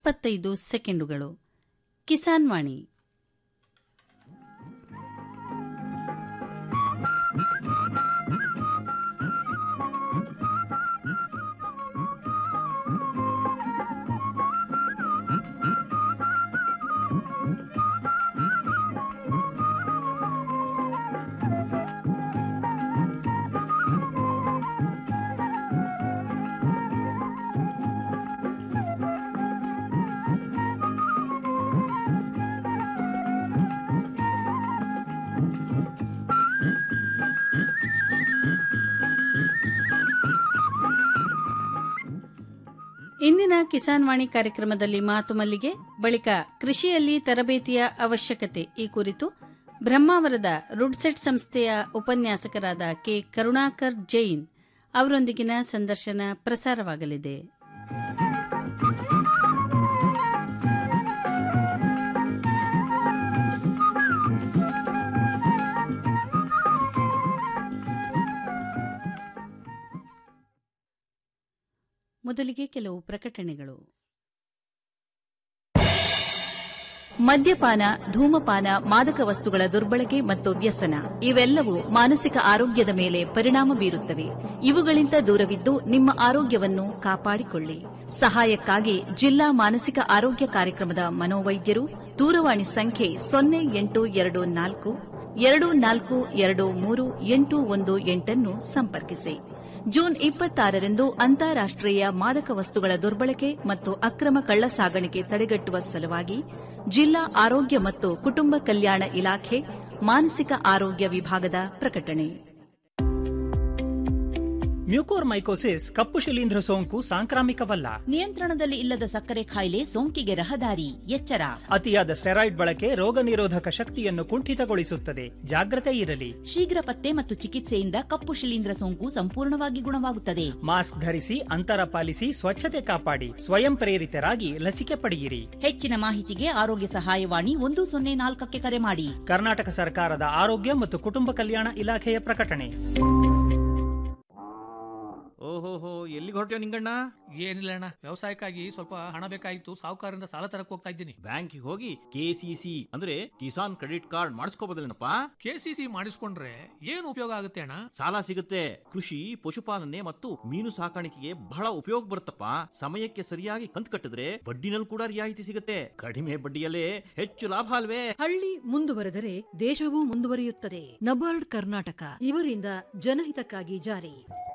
ಇಪ್ಪತ್ತೈದು ಸೆಕೆಂಡುಗಳು ಕಿಸಾನ್ ವಾಣಿ ಇಂದಿನ ಕಿಸಾನ್ ವಾಣಿ ಕಾರ್ಯಕ್ರಮದಲ್ಲಿ ಮಾತು ಮಲ್ಲಿಗೆ ಬಳಿಕ ಕೃಷಿಯಲ್ಲಿ ತರಬೇತಿಯ ಅವಶ್ಯಕತೆ ಈ ಕುರಿತು ಬ್ರಹ್ಮಾವರದ ರುಡ್ಸೆಟ್ ಸಂಸ್ಥೆಯ ಉಪನ್ಯಾಸಕರಾದ ಕೆ ಕರುಣಾಕರ್ ಜೈನ್ ಅವರೊಂದಿಗಿನ ಸಂದರ್ಶನ ಪ್ರಸಾರವಾಗಲಿದೆ ಮೊದಲಿಗೆ ಕೆಲವು ಪ್ರಕಟಣೆಗಳು ಮದ್ಯಪಾನ ಧೂಮಪಾನ ಮಾದಕ ವಸ್ತುಗಳ ದುರ್ಬಳಕೆ ಮತ್ತು ವ್ಯಸನ ಇವೆಲ್ಲವೂ ಮಾನಸಿಕ ಆರೋಗ್ಯದ ಮೇಲೆ ಪರಿಣಾಮ ಬೀರುತ್ತವೆ ಇವುಗಳಿಂದ ದೂರವಿದ್ದು ನಿಮ್ಮ ಆರೋಗ್ಯವನ್ನು ಕಾಪಾಡಿಕೊಳ್ಳಿ ಸಹಾಯಕ್ಕಾಗಿ ಜಿಲ್ಲಾ ಮಾನಸಿಕ ಆರೋಗ್ಯ ಕಾರ್ಯಕ್ರಮದ ಮನೋವೈದ್ಯರು ದೂರವಾಣಿ ಸಂಖ್ಯೆ ಸೊನ್ನೆ ಎಂಟು ಎರಡು ನಾಲ್ಕು ಎರಡು ನಾಲ್ಕು ಎರಡು ಮೂರು ಎಂಟು ಒಂದು ಎಂಟನ್ನು ಸಂಪರ್ಕಿಸಿ ಜೂನ್ ಇಪ್ಪತ್ತಾರರಂದು ಅಂತಾರಾಷ್ಟೀಯ ಮಾದಕ ವಸ್ತುಗಳ ದುರ್ಬಳಕೆ ಮತ್ತು ಅಕ್ರಮ ಕಳ್ಳ ಸಾಗಾಣಿಕೆ ತಡೆಗಟ್ಟುವ ಸಲುವಾಗಿ ಜಿಲ್ಲಾ ಆರೋಗ್ಯ ಮತ್ತು ಕುಟುಂಬ ಕಲ್ಯಾಣ ಇಲಾಖೆ ಮಾನಸಿಕ ಆರೋಗ್ಯ ವಿಭಾಗದ ಪ್ರಕಟಣೆ ಮ್ಯೂಕೋರ್ಮೈಕೋಸಿಸ್ ಕಪ್ಪು ಶಿಲೀಂಧ್ರ ಸೋಂಕು ಸಾಂಕ್ರಾಮಿಕವಲ್ಲ ನಿಯಂತ್ರಣದಲ್ಲಿ ಇಲ್ಲದ ಸಕ್ಕರೆ ಕಾಯಿಲೆ ಸೋಂಕಿಗೆ ರಹದಾರಿ ಎಚ್ಚರ ಅತಿಯಾದ ಸ್ಟೆರಾಯ್ಡ್ ಬಳಕೆ ರೋಗ ನಿರೋಧಕ ಶಕ್ತಿಯನ್ನು ಕುಂಠಿತಗೊಳಿಸುತ್ತದೆ ಜಾಗ್ರತೆ ಇರಲಿ ಶೀಘ್ರ ಪತ್ತೆ ಮತ್ತು ಚಿಕಿತ್ಸೆಯಿಂದ ಕಪ್ಪು ಶಿಲೀಂಧ್ರ ಸೋಂಕು ಸಂಪೂರ್ಣವಾಗಿ ಗುಣವಾಗುತ್ತದೆ ಮಾಸ್ಕ್ ಧರಿಸಿ ಅಂತರ ಪಾಲಿಸಿ ಸ್ವಚ್ಛತೆ ಕಾಪಾಡಿ ಸ್ವಯಂ ಪ್ರೇರಿತರಾಗಿ ಲಸಿಕೆ ಪಡೆಯಿರಿ ಹೆಚ್ಚಿನ ಮಾಹಿತಿಗೆ ಆರೋಗ್ಯ ಸಹಾಯವಾಣಿ ಒಂದು ಸೊನ್ನೆ ನಾಲ್ಕಕ್ಕೆ ಕರೆ ಮಾಡಿ ಕರ್ನಾಟಕ ಸರ್ಕಾರದ ಆರೋಗ್ಯ ಮತ್ತು ಕುಟುಂಬ ಕಲ್ಯಾಣ ಇಲಾಖೆಯ ಪ್ರಕಟಣೆ ಓಹೋಹೋ ಎಲ್ಲಿಗೆ ಹೊರಟ್ಯೋ ನಿಂಗಣ್ಣ ಏನಿಲ್ಲ ಅಣ್ಣ ವ್ಯವಸಾಯಕ್ಕಾಗಿ ಸ್ವಲ್ಪ ಹಣ ಬೇಕಾಗಿತ್ತು ಸಾಹುಕಾರರಿಂದ ಸಾಲ ತರಕ್ ಹೋಗ್ತಾ ಇದ್ದೀನಿ ಬ್ಯಾಂಕಿಗೆ ಹೋಗಿ ಕೆ ಸಿ ಸಿ ಅಂದ್ರೆ ಕಿಸಾನ್ ಕ್ರೆಡಿಟ್ ಕಾರ್ಡ್ ಮಾಡಿಸ್ಕೋಬೋದಲ್ಲೇನಪ್ಪ ಕೆ ಸಿ ಸಿ ಮಾಡಿಸ್ಕೊಂಡ್ರೆ ಏನು ಉಪಯೋಗ ಆಗುತ್ತೆ ಅಣ್ಣ ಸಾಲ ಸಿಗುತ್ತೆ ಕೃಷಿ ಪಶುಪಾಲನೆ ಮತ್ತು ಮೀನು ಸಾಕಾಣಿಕೆಗೆ ಬಹಳ ಉಪಯೋಗ ಬರುತ್ತಪ್ಪ ಸಮಯಕ್ಕೆ ಸರಿಯಾಗಿ ಕಂತು ಕಟ್ಟಿದ್ರೆ ಬಡ್ಡಿನಲ್ಲಿ ಕೂಡ ರಿಯಾಯಿತಿ ಸಿಗುತ್ತೆ ಕಡಿಮೆ ಬಡ್ಡಿಯಲ್ಲೇ ಹೆಚ್ಚು ಲಾಭ ಅಲ್ವೇ ಹಳ್ಳಿ ಮುಂದುವರೆದರೆ ದೇಶವೂ ಮುಂದುವರಿಯುತ್ತದೆ ನಬಾರ್ಡ್ ಕರ್ನಾಟಕ ಇವರಿಂದ ಜನಹಿತಕ್ಕಾಗಿ ಜಾರಿ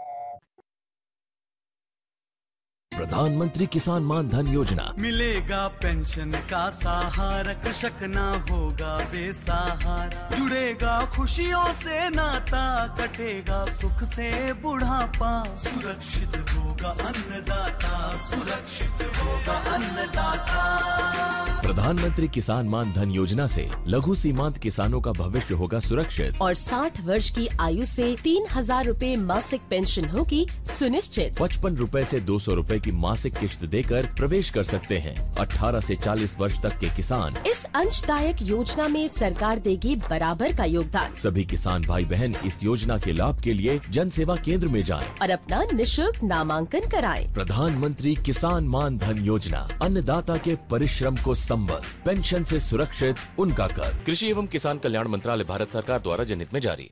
प्रधानमंत्री किसान मान धन योजना मिलेगा पेंशन का सहारा कृषक ना होगा बेसहारा जुड़ेगा खुशियों से नाता कटेगा सुख से बुढ़ापा सुरक्षित होगा अन्नदाता सुरक्षित होगा अन्नदाता प्रधानमंत्री किसान मान धन योजना से लघु सीमांत किसानों का भविष्य होगा सुरक्षित और 60 वर्ष की आयु से तीन हजार रूपए मासिक पेंशन होगी सुनिश्चित पचपन रूपए ऐसी दो सौ रूपए की मासिक किश्त देकर प्रवेश कर सकते हैं 18 से 40 वर्ष तक के किसान इस अंशदायक योजना में सरकार देगी बराबर का योगदान सभी किसान भाई बहन इस योजना के लाभ के लिए जन सेवा केंद्र में जाएं। और अपना निशुल्क नामांकन कराएं। प्रधानमंत्री किसान मान धन योजना अन्नदाता के परिश्रम को संबल पेंशन से सुरक्षित उनका कर कृषि एवं किसान कल्याण मंत्रालय भारत सरकार द्वारा जनहित में जारी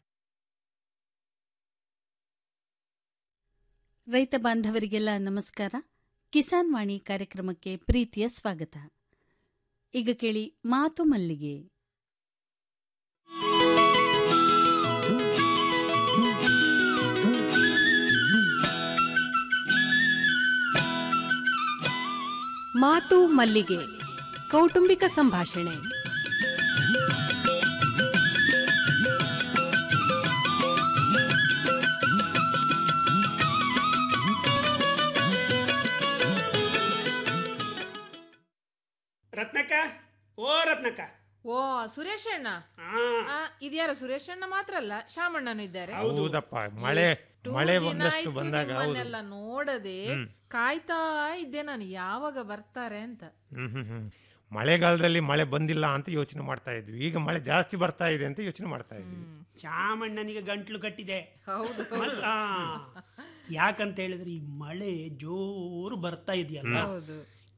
ರೈತ ಬಾಂಧವರಿಗೆಲ್ಲ ನಮಸ್ಕಾರ ಕಿಸಾನ್ ವಾಣಿ ಕಾರ್ಯಕ್ರಮಕ್ಕೆ ಪ್ರೀತಿಯ ಸ್ವಾಗತ ಈಗ ಕೇಳಿ ಮಾತು ಮಲ್ಲಿಗೆ ಮಾತು ಮಲ್ಲಿಗೆ ಕೌಟುಂಬಿಕ ಸಂಭಾಷಣೆ ರತ್ನಕ್ಕ ಓ ರತ್ನಕ್ಕ ಓ ಸುರೇಶ್ ಅಣ್ಣ ಆ, ಆ, ಇದ್ಯಾರ ಸುರೇಶ್ ಅಣ್ಣ ಮಾತ್ರ ಅಲ್ಲ ಶಾಮಣ್ಣನು ಇದ್ದಾರೆ ಹೌದಪ್ಪ ಮಳೆ ಎಷ್ಟು ಮಳೆ ದಿನ ಒಂದಷ್ಟು ಆಯ್ತು ಬಂದಾಗ ಹೌದು ನಿಮ್ಮನ್ನೆಲ್ಲ ನೋಡದೆ ಹ್ಮ್. ಕಾಯ್ತಾ ಇದ್ದೆ ನಾನು ಯಾವಾಗ ಬರ್ತಾರೆ ಅಂತ ಹ್ಮ್ ಹ್ಮ್ ಹ್ಮ್ ಮಳೆಗಾಲದಲ್ಲಿ ಮಳೆ ಬಂದಿಲ್ಲ ಅಂತ ಯೋಚನೆ ಮಾಡ್ತಾ ಇದ್ವಿ ಈಗ ಮಳೆ ಜಾಸ್ತಿ ಬರ್ತಾ ಇದೆ ಅಂತ ಯೋಚನೆ ಮಾಡ್ತಾ ಇದ್ವಿ ಚಾಮಣ್ಣನಿಗೆ ಗಂಟ್ಲು ಕಟ್ಟಿದೆ ಹೌದು ಮತ್- ಆ, ಯಾಕಂತ ಹೇಳಿದ್ರೆ ಈ ಮಳೆ ಜೋರು ಬರ್ತಾ ಇದೆಯಲ್ಲ ಹೌದು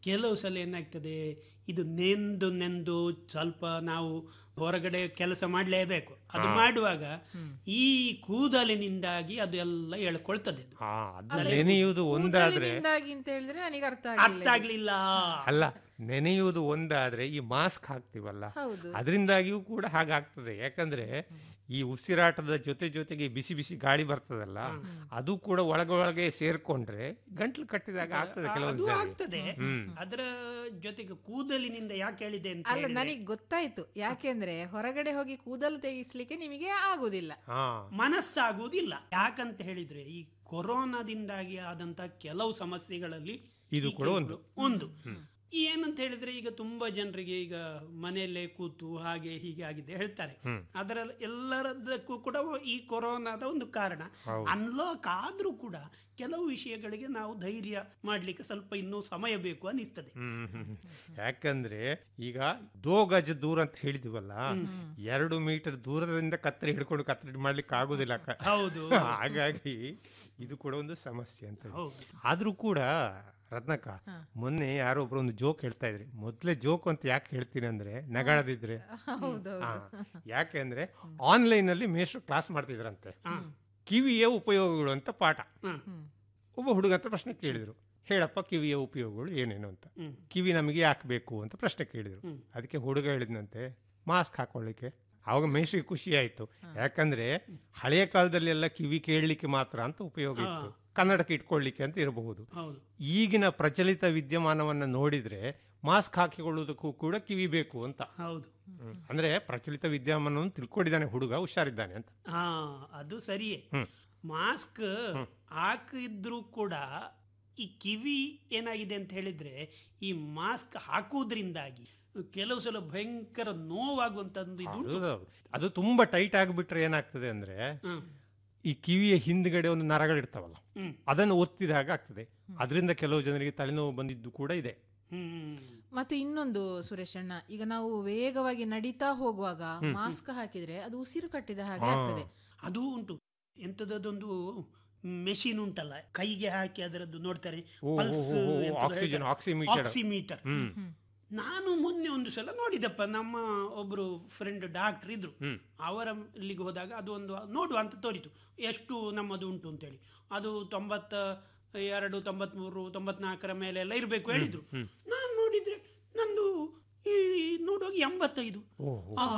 ಕೆಲವು ಸಲ ಏನಾಗ್ತದೆ ಇದು ನೆಂದು ನೆಂದು ಸ್ವಲ್ಪ ನಾವು ಹೊರಗಡೆ ಕೆಲಸ ಮಾಡಲೇಬೇಕು ಅದು ಹಾ. ಮಾಡುವಾಗ ಈ ಕೂದಲಿನಿಂದಾಗಿ ಅದು ಎಲ್ಲ ಎಳ್ಕೊಳ್ತದೆ ಅದು. ಹಾ ಅದು ನೆನೆಯುವುದು ಒಂದಾದ್ರೆ ಕೂದಲಿನಿಂದಾಗಿ ಅಂತ ಹೇಳಿದ್ರೆ ನನಗೆ ಅರ್ಥ ಅರ್ಥ ಆಗಿಲ್ಲ ಆಗ್ಲಿಲ್ಲ ಅಲ್ಲ ನೆನೆಯುವುದು ಒಂದಾದ್ರೆ ಈ ಮಾಸ್ಕ್ ಹಾಕ್ತಿವಲ್ಲ ಹೌದು. ಅದರಿಂದಾಗಿಯೂ ಕೂಡ ಹಾಗಾಗ್ತದೆ ಯಾಕಂದ್ರೆ ಈ ಉಸಿರಾಟದ ಜೊತೆ ಜೊತೆಗೆ ಬಿಸಿ ಬಿಸಿ ಗಾಳಿ ಬರ್ತದಲ್ಲ ಅದು ಕೂಡ ಒಳಗೊಳಗೆ ಸೇರ್ಕೊಂಡ್ರೆ ಗಂಟ್ಲು ಕಟ್ಟಿದಾಗ ಆಗ್ತದೆ ಅದು ಕೆಲವೊಂದು ಸಾರಿ. ಆಗ್ತದೆ ಹ್ಮ್ ಅದರ ಜೊತೆಗೆ ಕೂದಲಿನಿಂದ ಯಾಕೆ ಹೇಳಿದೆ ಅಂತ ಅಲ್ಲ ಹೇಳಿದ್ರೆ, ನನಗೆ ಗೊತ್ತಾಯ್ತು ಯಾಕೆಂದ್ರೆ ಹೊರಗಡೆ ಹೋಗಿ ಕೂದಲು ತೆಗಿಸ್ಲಿಕ್ಕೆ ನಿಮಗೆ ಆಗುದಿಲ್ಲ ಹಾ ಮನಸ್ಸಾಗುವುದಿಲ್ಲ ಯಾಕಂತ ಹೇಳಿದ್ರೆ ಈ ಕೊರೋನಾದಿಂದಾಗಿ ಆದಂತ ಕೆಲವು ಸಮಸ್ಯೆಗಳಲ್ಲಿ ಇದು ಈ ಕೂಡ ಕೆಲವು- ಒಂದು. ಒಂದು ಏನಂತ ಹೇಳಿದ್ರೆ ಈಗ ತುಂಬಾ ಜನರಿಗೆ ಈಗ ಮನೆಯಲ್ಲೇ ಕೂತು ಹಾಗೆ ಹೀಗೆ ಆಗಿದೆ ಹೇಳ್ತಾರೆ ಹ್ಮ್. ಅದರ ಎಲ್ಲರದಕ್ಕೂ ಕೂಡ ಈ ಕೊರೋನಾದ ಒಂದು ಕಾರಣ ಹೌದು. ಅನ್ಲಾಕ್ ಆದ್ರೂ ಕೂಡ ಕೆಲವು ವಿಷಯಗಳಿಗೆ ನಾವು ಧೈರ್ಯ ಮಾಡ್ಲಿಕ್ಕೆ ಸ್ವಲ್ಪ ಇನ್ನೂ ಸಮಯ ಬೇಕು ಅನಿಸ್ತದೆ ಹ್ಮ್ ಹ್ಮ್, ಹ್ಮ್. ಯಾಕಂದ್ರೆ ಈಗ ದೋ ಗಜ ದೂರ ಅಂತ ಹೇಳಿದಿವಲ್ಲ ಎರಡು ಮೀಟರ್ ದೂರದಿಂದ ಕತ್ತರಿ ಹಿಡ್ಕೊಂಡು ಕತ್ತರಿ ಮಾಡ್ಲಿಕ್ಕೆ ಆಗುದಿಲ್ಲ ಕ- ಹೌದು. ಹಾಗಾಗಿ ಇದು ಕೂಡ ಒಂದು ಸಮಸ್ಯೆ ಅಂತ ಹೌದು. ಆದ್ರೂ ಕೂಡ ರತ್ನಕ ಮೊನ್ನೆ ಯಾರೋ ಒಬ್ರು ಒಂದು ಜೋಕ್ ಹೇಳ್ತಾ ಇದ್ರಿ ಮೊದ್ಲೇ ಜೋಕ್ ಅಂತ ಯಾಕೆ ಹೇಳ್ತೀನಿ ಅಂದ್ರೆ ನಗಾಡದಿದ್ರೆ ಹೌದೌದು. ಹಾ. ಯಾಕೆ ಅಂದ್ರೆ ಆನ್ಲೈನ್ ಅಲ್ಲಿ ಮೇಷ್ಟ್ರು ಕ್ಲಾಸ್ ಮಾಡ್ತಿದ್ರಂತೆ ಕಿವಿಯ ಉಪಯೋಗಗಳು ಅಂತ ಪಾಠ ಒಬ್ಬ ಹುಡುಗ ಅಂತ ಪ್ರಶ್ನೆ ಕೇಳಿದ್ರು ಹೇಳಪ್ಪ ಕಿವಿಯ ಉಪಯೋಗಗಳು ಏನೇನು ಅಂತ ಹ್ಮ್. ಕಿವಿ ನಮಗೆ ಯಾಕೆ ಬೇಕು ಅಂತ ಪ್ರಶ್ನೆ ಕೇಳಿದ್ರು ಹ್ಮ್. ಅದಕ್ಕೆ ಹುಡುಗ ಹೇಳಿದ್ನಂತೆ ಮಾಸ್ಕ್ ಹಾಕೊಳ್ಳಿಕ್ಕೆ ಆವಾಗ ಮೇಷ್ರಿಗೆ ಖುಷಿ ಆಯ್ತು ಯಾಕಂದ್ರೆ ಹಳೆಯ ಕಾಲದಲ್ಲಿ ಎಲ್ಲ ಕಿವಿ ಕೇಳಲಿಕ್ಕೆ ಮಾತ್ರ ಅಂತ ಉಪಯೋಗ ಇತ್ತು ಕನ್ನಡಕ್ಕೆ ಇಟ್ಕೊಳ್ಳಿಕ್ಕೆ ಅಂತ ಇರಬಹುದು ಹೌದು ಈಗಿನ ಪ್ರಚಲಿತ ವಿದ್ಯಮಾನವನ್ನ ನೋಡಿದ್ರೆ ಮಾಸ್ಕ್ ಹಾಕಿಕೊಳ್ಳುವುದಕ್ಕೂ ಕೂಡ ಕಿವಿ ಬೇಕು ಅಂತ ಹೌದು ಹ್ಮ್. ಅಂದ್ರೆ ಪ್ರಚಲಿತ ವಿದ್ಯಮಾನವನ್ನು ತಿಳ್ಕೊಂಡಿದ್ದಾನೆ ಹುಡುಗ ಹುಷಾರಿದ್ದಾನೆ ಅಂತ ಹಾ ಅದು ಸರಿಯೇ ಹ್ಮ್. ಮಾಸ್ಕ್ ಹಾಕಿದ್ರು ಕೂಡ ಈ ಕಿವಿ ಏನಾಗಿದೆ ಅಂತ ಹೇಳಿದ್ರೆ ಈ ಮಾಸ್ಕ್ ಹಾಕುವುದರಿಂದಾಗಿ ಕೆಲವು ಸಲ ಭಯಂಕರ ನೋವಾಗುವಂತದ್ದು ಇದು ಉಂಟು. ಹೌದು. ಅದು ತುಂಬಾ ಟೈಟ್ ಆಗಿಬಿಟ್ರೆ ಏನಾಗ್ತದೆ ಅಂದ್ರೆ ಹ್ಮ್. ಈ ಕಿವಿಯ ಹಿಂದ್ಗಡೆ ಒಂದು ನರಗಳಿರ್ತಾವಲ್ಲ ಹ್ಮ್. ಅದನ್ನು ಒತ್ತಿದ ಹಾಗೆ ಆಗ್ತದೆ ಅದರಿಂದ ಕೆಲವು ಜನರಿಗೆ ತಲೆನೋವು ಬಂದಿದ್ದು ಕೂಡ ಇದೆ ಹ್ಮ್ ಮತ್ತೆ ಇನ್ನೊಂದು ಸುರೇಶ್ ಅಣ್ಣ ಈಗ ನಾವು ವೇಗವಾಗಿ ನಡೀತಾ ಹೋಗುವಾಗ ಹ್ಮ್. ಮಾಸ್ಕ್ ಹಾಕಿದ್ರೆ ಅದು ಉಸಿರು ಕಟ್ಟಿದ ಹಾಗೆ ಹಾ. ಆಗ್ತದೆ ಅದು ಉಂಟು ಎಂತದೊಂದು ಮೆಷಿನ್ ಉಂಟಲ್ಲ ಕೈಗೆ ಹಾಕಿ ಅದರದ್ದು ನೋಡ್ತಾರೆ ಓ, ಓ, ಪಲ್ಸ್ ಓ, ಓ, ಆಕ್ಸಿಜನ್, ಆಕ್ಸಿಮೀಟರ್. ಆಕ್ಸಿಮೀಟರ್ ಹ್ಮ್. ನಾನು ಮೊನ್ನೆ ಒಂದು ಸಲ ನೋಡಿದಪ್ಪ ನಮ್ಮ ಒಬ್ರು ಫ್ರೆಂಡ್ ಡಾಕ್ಟರ್ ಇದ್ರು ಹ್ಮ್. ಅವರ ಇಲ್ಲಿಗೆ ಹೋದಾಗ ಅದು ಒಂದು ನೋಡುವ ಅಂತ ತೋರಿತು ಎಷ್ಟು ನಮ್ಮದು ಉಂಟು ಅಂತೇಳಿ ಅದು ತೊಂಬತ್ತ ಎರಡು ತೊಂಬತ್ಮೂರು ತೊಂಬತ್ನಾಲ್ಕರ ಮೇಲೆ ಎಲ್ಲ ಇರಬೇಕು ಹೇಳಿದ್ರು ಹ್ಮ್. ನಾನು ನೋಡಿದ್ರೆ ನಂದು ಈ ನೋಡುವಾಗ ಎಂಬತ್ತೈದು ಓಹೋ. ಆ,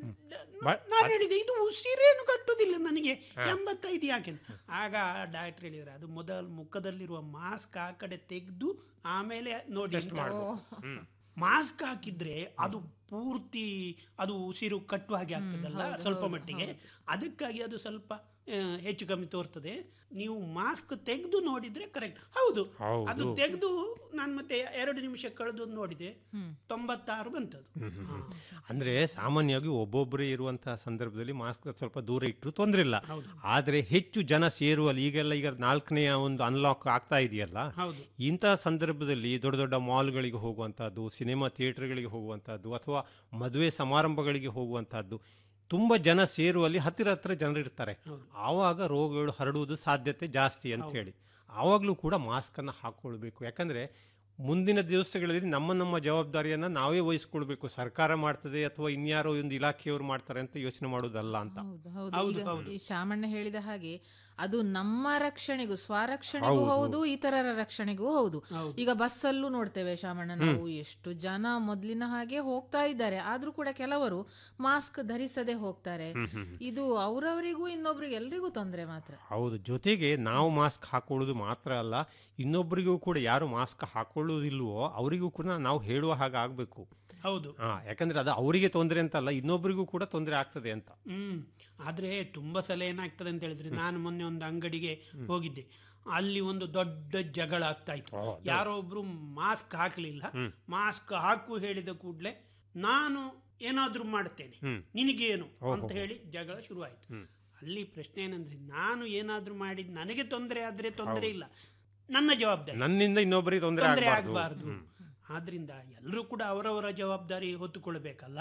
ಬ- ನಾನು ಹೇಳಿದೆ ಇದು ಉಸಿರೇನು ಕಟ್ಟುದಿಲ್ಲ ನನಗೆ ಹಾ. ಎಂಬತ್ತೈದು ಯಾಕೆ ಅಂತ. ಆಗ ಡಾಕ್ಟರ್ ಹೇಳಿದ್ರು ಅದು ಮೊದಲು ಮುಖದಲ್ಲಿರುವ ಮಾಸ್ಕ್ ಆ ಕಡೆ ತೆಗೆದು ಆಮೇಲೆ ನೋಡಿ Test ಮಾಡ್ಬೇಕು. ಹ್ಮ್. ಮಾಸ್ಕ್ ಹಾಕಿದ್ರೆ ಅದು ಪೂರ್ತಿ ಅದು ಉಸಿರು ಕಟ್ಟುವ ಹಾಗೆ ಆಗ್ತದಲ್ಲ ಹೌದು, ಸ್ವಲ್ಪ ಹೌದು, ಮಟ್ಟಿಗೆ ಹೌದು. ಅದಕ್ಕಾಗಿ ಅದು ಸ್ವಲ್ಪ ಆ, ಹೆಚ್ಚು ಕಮ್ಮಿ ತೋರ್ತದೆ ನೀವು ಮಾಸ್ಕ್ ತೆಗೆದು ನೋಡಿದ್ರೆ ಕರೆಕ್ಟ್ ಹೌದು ಹೌದು. ಅದು ತೆಗೆದು ನಾನು ಮತ್ತೆ ಎರಡು ನಿಮಿಷ ಕಳೆದು ನೋಡಿದೆ ತೊಂಬತ್ತಾರು ಬಂತದು ಹಾ. ಅಂದ್ರೆ ಸಾಮಾನ್ಯವಾಗಿ ಒಬ್ಬೊಬ್ಬರೇ ಇರುವಂತಹ ಸಂದರ್ಭದಲ್ಲಿ ಮಾಸ್ಕ್ ಸ್ವಲ್ಪ ದೂರ ಇಟ್ಟರು ತೊಂದ್ರೆ ಇಲ್ಲ ಆದ್ರೆ ಹೆಚ್ಚು ಜನ ಸೇರುವಲ್ಲಿ ಈಗೆಲ್ಲ ಈಗ ನಾಲ್ಕನೆಯ ಒಂದು ಅನ್ಲಾಕ್ ಆಗ್ತಾ ಇದೆಯಲ್ಲ ಹೌದು ಇಂತಹ ಸಂದರ್ಭದಲ್ಲಿ ದೊಡ್ಡ ದೊಡ್ಡ ಮಾಲ್ಗಳಿಗೆ ಹೋಗುವಂತಹದ್ದು ಸಿನಿಮಾ ಥಿಯೇಟರ್ಗಳಿಗೆ ಹೋಗುವಂತಹದ್ದು ಅಥವಾ ಮದುವೆ ಸಮಾರಂಭಗಳಿಗೆ ಹೋಗುವಂತಹದ್ದು ತುಂಬಾ ಜನ ಸೇರುವಲ್ಲಿ ಹತ್ತಿರ ಹತ್ತಿರ ಜನರಿರ್ತಾರೆ ಆವಾಗ ರೋಗಗಳು ಹರಡುವುದು ಸಾಧ್ಯತೆ ಜಾಸ್ತಿ ಅಂತ ಹೇಳಿ ಆವಾಗಲೂ ಕೂಡ ಮಾಸ್ಕ್ ಅನ್ನು ಹಾಕೊಳ್ಬೇಕು ಯಾಕಂದ್ರೆ ಮುಂದಿನ ದಿವಸಗಳಲ್ಲಿ ನಮ್ಮ ನಮ್ಮ ಜವಾಬ್ದಾರಿಯನ್ನ ನಾವೇ ವಹಿಸ್ಕೊಳ್ಬೇಕು ಸರ್ಕಾರ ಮಾಡ್ತದೆ ಅಥವಾ ಇನ್ಯಾರೋ ಒಂದು ಇಲಾಖೆಯವರು ಮಾಡ್ತಾರೆ ಅಂತ ಯೋಚನೆ ಮಾಡೋದಲ್ಲ ಅಂತ ಹೌದು ಹೌದು ಈಗ ಈ ಶಾಮಣ್ಣ ಹೇಳಿದ ಹಾಗೆ ಅದು ನಮ್ಮ ರಕ್ಷಣೆಗೂ ಸ್ವರಕ್ಷಣೆಗೂ ಹೌದು. ಹೌದು ಇತರರ ರಕ್ಷಣೆಗೂ ಹೌದು ಹೌದು. ಈಗ ಬಸ್ಸಲ್ಲೂ ನೋಡ್ತೇವೆ ಶಾಮಣ್ಣ ನಾವು ಎಷ್ಟು ಜನ ಮೊದ್ಲಿನ ಹಾಗೆ ಹೋಗ್ತಾ ಇದ್ದಾರೆ ಆದ್ರೂ ಕೂಡ ಕೆಲವರು ಮಾಸ್ಕ್ ಧರಿಸದೆ ಹೋಗ್ತಾರೆ ಹ್ಮ್, ಹ್ಮ್, ಹ್ಮ್. ಇದು ಅವರವರಿಗೂ ಇನ್ನೊಬ್ರಿಗೆ ಎಲ್ರಿಗೂ ತೊಂದರೆ ಮಾತ್ರ ಹೌದು ಜೊತೆಗೆ ನಾವು ಮಾಸ್ಕ್ ಹಾಕೊಳ್ಳೋದು ಮಾತ್ರ ಅಲ್ಲ ಇನ್ನೊಬ್ಬರಿಗೂ ಕೂಡ ಯಾರು ಮಾಸ್ಕ್ ಹಾಕೊಳ್ಳೋದಿಲ್ವೋ ಅವರಿಗೂ ಕೂಡ ನಾವು ಹೇಳುವ ಹಾಗೆ ಆಗಬೇಕು ಹೌದು ಹಾ ಯಾಕಂದ್ರೆ ಅದು ಅವರಿಗೆ ತೊಂದರೆ ಅಂತಲ್ಲ ಇನ್ನೊಬ್ಬರಿಗೂ ಕೂಡ ತೊಂದರೆ ಆಗ್ತದೆ ಅಂತ ಹ್ಮ್ ಆದ್ರೆ ತುಂಬಾ ಸಲ ಏನಾಗ್ತದೆ ಅಂತ ಹೇಳಿದ್ರೆ ನಾನು ಮೊನ್ನೆ ಒಂದು ಅಂಗಡಿಗೆ ಹೋಗಿದ್ದೆ ಅಲ್ಲಿ ಒಂದು ದೊಡ್ಡ ಜಗಳ ಆಗ್ತಾ ಇತ್ತು ಓ, ಅದು- ಯಾರೋ ಒಬ್ರು ಮಾಸ್ಕ್ ಹಾಕಲಿಲ್ಲ ಹ್ಮ್. ಮಾಸ್ಕ್ ಹಾಕು ಹೇಳಿದ ಕೂಡಲೇ ನಾನು ಏನಾದ್ರೂ ಮಾಡ್ತೇನೆ ಹ್ಮ್. ನಿನಗೇನು ಓಹೋ. ಅಂತ ಹೇಳಿ ಜಗಳ ಶುರುವಾಯಿತು ಹ್ಮ್. ಅಲ್ಲಿ ಪ್ರಶ್ನೆ ಏನಂದ್ರೆ ನಾನು ಏನಾದ್ರೂ ಮಾಡಿದ್ ನನಗೆ ತೊಂದರೆ ಆದ್ರೆ ತೊಂದರೆ ಇಲ್ಲ ನನ್ನ ಜವಾಬ್ದಾರಿ ನನ್ನಿಂದ ಇನ್ನೊಬ್ಬರಿಗೆ ತೊಂದರೆ ತೊಂದರೆ ಆಗಬಾರ್ದು ಆಗಬಾರ್ದು ಆದ್ರಿಂದ ಎಲ್ಲರೂ ಕೂಡ ಅವರವರ ಜವಾಬ್ದಾರಿ ಹೊತ್ತುಕೊಳ್ಬೇಕಲ್ಲ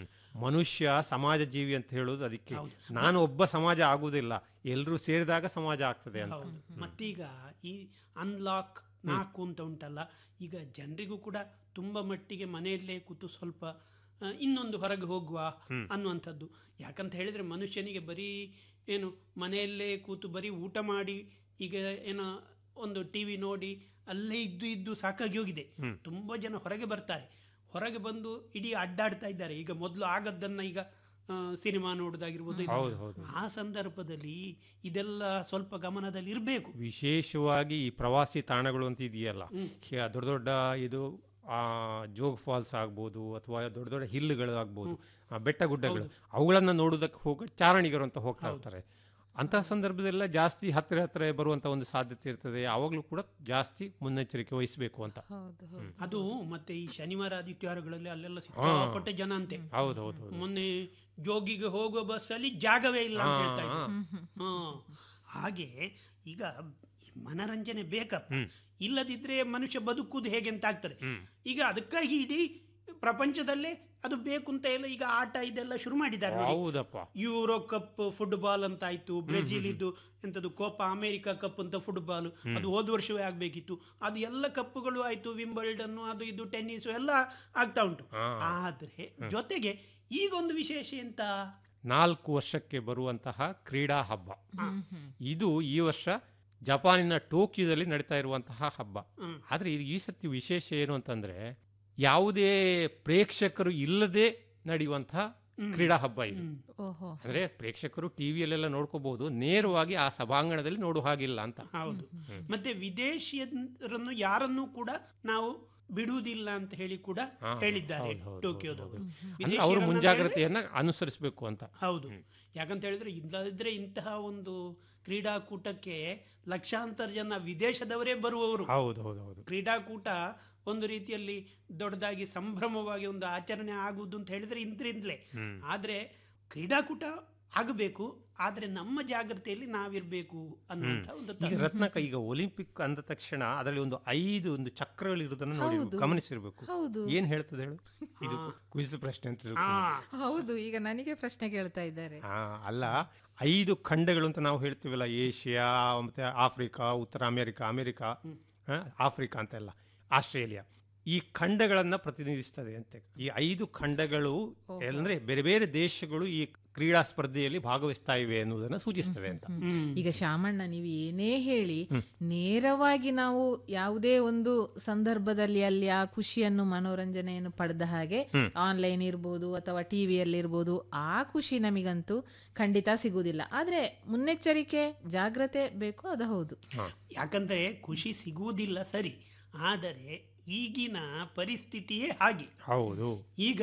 ಮನುಷ್ಯ ಸಮಾಜ ಜೀವಿ ಅಂತ ಹೇಳೋದು ಅದಕ್ಕೆ ನಾನು ಒಬ್ಬ ಸಮಾಜ ಆಗುವುದಿಲ್ಲ ಎಲ್ಲರೂ ಸೇರಿದಾಗ ಸಮಾಜ ಆಗ್ತದೆ ಅಂತ ಹೌದು ಮತ್ತೀಗ ಈ ಅನ್ಲಾಕ್ ನಾಲ್ಕು ಅಂತ ಉಂಟಲ್ಲ ಈಗ ಜನರಿಗೂ ಕೂಡ ತುಂಬ ಮಟ್ಟಿಗೆ ಮನೆಯಲ್ಲೇ ಕೂತು ಸ್ವಲ್ಪ ಆ, ಇನ್ನೊಂದು ಹೊರಗೆ ಹೋಗುವ ಹ್ಮ್. ಅನ್ನುವಂಥದ್ದು ಯಾಕಂತ ಹೇಳಿದರೆ ಮನುಷ್ಯನಿಗೆ ಬರೀ ಏನು ಮನೆಯಲ್ಲೇ ಕೂತು ಬರೀ ಊಟ ಮಾಡಿ ಈಗ ಏನೋ ಒಂದು ಟಿ ವಿ ನೋಡಿ ಅಲ್ಲೇ ಇದ್ದು ಇದ್ದು ಸಾಕಾಗಿ ಹೋಗಿದೆ ಹ್ಮ್. ತುಂಬ ಜನ ಹೊರಗೆ ಬರ್ತಾರೆ ಹೊರಗೆ ಬಂದು ಇಡೀ ಅಡ್ಡಾಡ್ತಾ ಇದ್ದಾರೆ ಈಗ ಮೊದಲು ಆಗದ್ದನ್ನು ಈಗ ಆ, ಸಿನಿಮಾ ನೋಡೋದಾಗಿರ್ಬೋದು ಇದು. ಹೌದು, ಹೌದು. ಆ ಸಂದರ್ಭದಲ್ಲಿ ಇದೆಲ್ಲ ಸ್ವಲ್ಪ ಗಮನದಲ್ಲಿ ಇರಬೇಕು ವಿಶೇಷವಾಗಿ ಈ ಪ್ರವಾಸಿ ತಾಣಗಳು ಅಂತ ಇದೆಯಲ್ಲ ಹ್ಮ್. ಹೀಗೆ ದೊಡ್ಡ ದೊಡ್ಡ ಇದು ಆ, ಜೋಗ್ ಫಾಲ್ಸ್ ಆಗ್ಬೋದು ಅಥವಾ ದೊಡ್ಡ ದೊಡ್ಡ ಹಿಲ್ಗಳು ಆಗ್ಬೋದು ಆ, ಬೆಟ್ಟ ಗುಡ್ಡಗಳು ಅವುಗಳನ್ನ ನೋಡೋದಕ್ಕೆ ಹೋಗ ಚಾರಣಿಗರು ಅಂತ ಹೋಗ್ತಾ ಇರ್ತಾರೆ ಅಂತಹ ಸಂದರ್ಭದಲ್ಲ ಜಾಸ್ತಿ ಹತ್ತಿರ ಹತ್ತಿರ ಬರುವಂತ ಒಂದು ಸಾಧ್ಯತೆ ಇರ್ತದೆ ಆವಾಗಲೂ ಕೂಡ ಜಾಸ್ತಿ ಮುನ್ನೆಚ್ಚರಿಕೆ ವಹಿಸಬೇಕು ಅಂತ ಹೌದು ಹೌದು ಅದು ಮತ್ತೆ ಈ ಶನಿವಾರ ಆದಿತ್ಯವಾರಗಳಲ್ಲಿ ಅಲ್ಲೆಲ್ಲ ಸಿಕ್ಕಾಪಟ್ಟೆ ಜನ ಅಂತೆ ಹೌದು ಹೌದು ಹೌದು ಮೊನ್ನೆ ಜೋಗಿಗೆ ಹೋಗುವ ಬಸ್ಸಲ್ಲಿ ಜಾಗವೇ ಇಲ್ಲ ಅಂತ ಹೇಳ್ತಾ ಇದ್ರು ಹಾ. ಹಾಗೆ ಈಗ ಈ ಮನರಂಜನೆ ಬೇಕಪ್ಪ ಇಲ್ಲದಿದ್ರೆ ಮನುಷ್ಯ ಬದುಕುವುದು ಹೇಗೆ ಅಂತ ಆಗ್ತದೆ ಈಗ ಅದಕ್ಕಾಗಿ ಇಡೀ ಪ್ರಪಂಚದಲ್ಲೇ ಅದು ಬೇಕು ಅಂತ ಎಲ್ಲ ಈಗ ಆಟ ಇದೆಲ್ಲ ಶುರು ಮಾಡಿದ್ದಾರೆ ನೋಡಿ. ಹೌದಪ್ಪ ಯೂರೋ ಕಪ್ ಫುಟ್ಬಾಲ್ ಅಂತ ಆಯ್ತು ಬ್ರೆಜಿಲ್ ಇದ್ದು ಎಂತದ್ದು ಕೋಪ ಅಮೆರಿಕ ಕಪ್ ಅಂತ ಫುಟ್ಬಾಲ್ ಅದು ಹೋದ ವರ್ಷವೇ ಆಗ್ಬೇಕಿತ್ತು ಅದು ಎಲ್ಲ ಕಪ್ಪುಗಳು ಆಯ್ತು ವಿಂಬಲ್ಡನ್ ಅದು ಇದು ಟೆನ್ನಿಸ್ ಎಲ್ಲ ಆಗ್ತಾ ಉಂಟು ಹಾ. ಆದ್ರೆ ಜೊತೆಗೆ ಈಗ ಒಂದು ವಿಶೇಷ ಎಂತ ನಾಲ್ಕು ವರ್ಷಕ್ಕೆ ಬರುವಂತಹ ಕ್ರೀಡಾ ಹಬ್ಬ ಇದು ಈ ವರ್ಷ ಜಪಾನಿನ ಟೋಕಿಯೋದಲ್ಲಿ ನಡೀತಾ ಇರುವಂತಹ ಹಬ್ಬ ಹ್ಮ್. ಆದ್ರೆ ಇದು ಈ ಸತಿ ವಿಶೇಷ ಏನು ಅಂತಂದ್ರೆ ಯಾವುದೇ ಪ್ರೇಕ್ಷಕರು ಇಲ್ಲದೆ ನಡೆಯುವಂತಹ ಕ್ರೀಡಾ ಹಬ್ಬ ಇದು ಓಹೋ ಅಂದ್ರೆ ಪ್ರೇಕ್ಷಕರು ಟಿವಿಯಲ್ಲೆಲ್ಲ ನೋಡ್ಕೋಬಹುದು ನೇರವಾಗಿ ಆ ಸಭಾಂಗಣದಲ್ಲಿ ನೋಡುವ ಹಾಗಿಲ್ಲ ಅಂತ ಹೌದು ಮತ್ತೆ ವಿದೇಶಿಯರನ್ನು ಯಾರನ್ನೂ ಕೂಡ ನಾವು ಬಿಡುವುದಿಲ್ಲ ಅಂತ ಹೇಳಿ ಕೂಡ ಹಾ, ಹೇಳಿದ್ದಾರೆ ಹೌದು, ಹೌದು, ಟೋಕಿಯೋದವರು ಅಂದ್ರೆ ಅವರು ವಿದೇಶಿಯರನ್ನ ಹೇಳಿದ್ರೆ- ಮುಂಜಾಗ್ರತೆಯನ್ನ ಅನುಸರಿಸಬೇಕು ಅಂತ ಹೌದು ಯಾಕಂತ ಹೇಳಿದ್ರೆ ಇಲ್ಲದಿದ್ರೆ ಇಂತಹ ಒಂದು ಕ್ರೀಡಾಕೂಟಕ್ಕೆ ಲಕ್ಷಾಂತರ ಜನ ವಿದೇಶದವರೇ ಬರುವವರು ಹೌದು ಹೌದು ಹೌದು ಕ್ರೀಡಾಕೂಟ ಒಂದು ರೀತಿಯಲ್ಲಿ ದೊಡ್ಡದಾಗಿ ಸಂಭ್ರಮವಾಗಿ ಒಂದು ಆಚರಣೆ ಆಗುವುದು ಅಂತ ಹೇಳಿದ್ರೆ ಇಂದ್ರಿಂದಲೇ ಹ್ಮ್. ಆದರೆ ಕ್ರೀಡಾಕೂಟ ಆಗಬೇಕು ಆದರೆ ನಮ್ಮ ಜಾಗ್ರತೆಯಲ್ಲಿ ನಾವಿರಬೇಕು ಅನ್ನುವಂಥ ಒಂದು ಈಗ ತತ್ವ. ರತ್ನಕ ಈಗ ಒಲಿಂಪಿಕ್ ಅಂದ ತಕ್ಷಣ ಅದರಲ್ಲಿ ಒಂದು ಐದು ಒಂದು ಚಕ್ರಗಳು ಇರುವುದನ್ನು ನೋಡಿ ಹೌದು. ಗಮನಿಸಿರ್ಬೇಕು ಹೌದು. ಏನ್ ಹೇಳ್ತದೆ ಹೇಳು ಇದು ಕ್ವಿಜ್ ಪ್ರಶ್ನೆ ಅಂತ ತಿಳ್ಕೊ. ಹೌದು ಈಗ ನನಗೆ ಪ್ರಶ್ನೆ ಕೇಳ್ತಾ ಇದ್ದಾರೆ ಆ, ಅಲ್ಲ ಐದು ಖಂಡಗಳು ಅಂತ ನಾವು ಹೇಳ್ತೀವಲ್ಲ ಏಷ್ಯಾ ಮತ್ತೆ ಆಫ್ರಿಕಾ ಉತ್ತರ ಅಮೆರಿಕ ಅಮೆರಿಕ ಆ, ಆಫ್ರಿಕಾ ಅಂತೆಲ್ಲ ಆಸ್ಟ್ರೇಲಿಯಾ ಈ ಖಂಡಗಳನ್ನ ಪ್ರತಿನಿಧಿಸ್ತದೆ ಅಂತೆ ಈ ಐದು ಖಂಡಗಳು ಅಂದ್ರೆ ಬೇರೆ ಬೇರೆ ದೇಶಗಳು ಈ ಕ್ರೀಡಾ ಸ್ಪರ್ಧೆಯಲ್ಲಿ ಭಾಗವಹಿಸ್ತಾ ಇವೆ ಎನ್ನುವುದನ್ನು ಸೂಚಿಸ್ತವೆ ಅಂತ ಈಗ ಶಾಮಣ್ಣ ನೀವು ಏನೇ ಹೇಳಿ ನೇರವಾಗಿ ನಾವು ಯಾವುದೇ ಒಂದು ಸಂದರ್ಭದಲ್ಲಿ ಅಲ್ಲಿ ಆ ಖುಷಿಯನ್ನು ಮನೋರಂಜನೆಯನ್ನು ಪಡೆದ ಹಾಗೆ ಹ್ಮ್. ಆನ್ಲೈನ್ ಇರ್ಬೋದು ಅಥವಾ ಟಿವಿಯಲ್ಲಿ ಇರ್ಬೋದು ಆ ಖುಷಿ ನಮಗಂತೂ ಖಂಡಿತ ಸಿಗುವುದಿಲ್ಲ ಆದ್ರೆ ಮುನ್ನೆಚ್ಚರಿಕೆ ಜಾಗ್ರತೆ ಬೇಕು ಅದು ಹೌದು ಯಾಕಂದ್ರೆ ಖುಷಿ ಸಿಗುವುದಿಲ್ಲ ಸರಿ ಆದರೆ ಈಗಿನ ಪರಿಸ್ಥಿತಿಯೇ ಹಾಗೆ ಹೌದು ಈಗ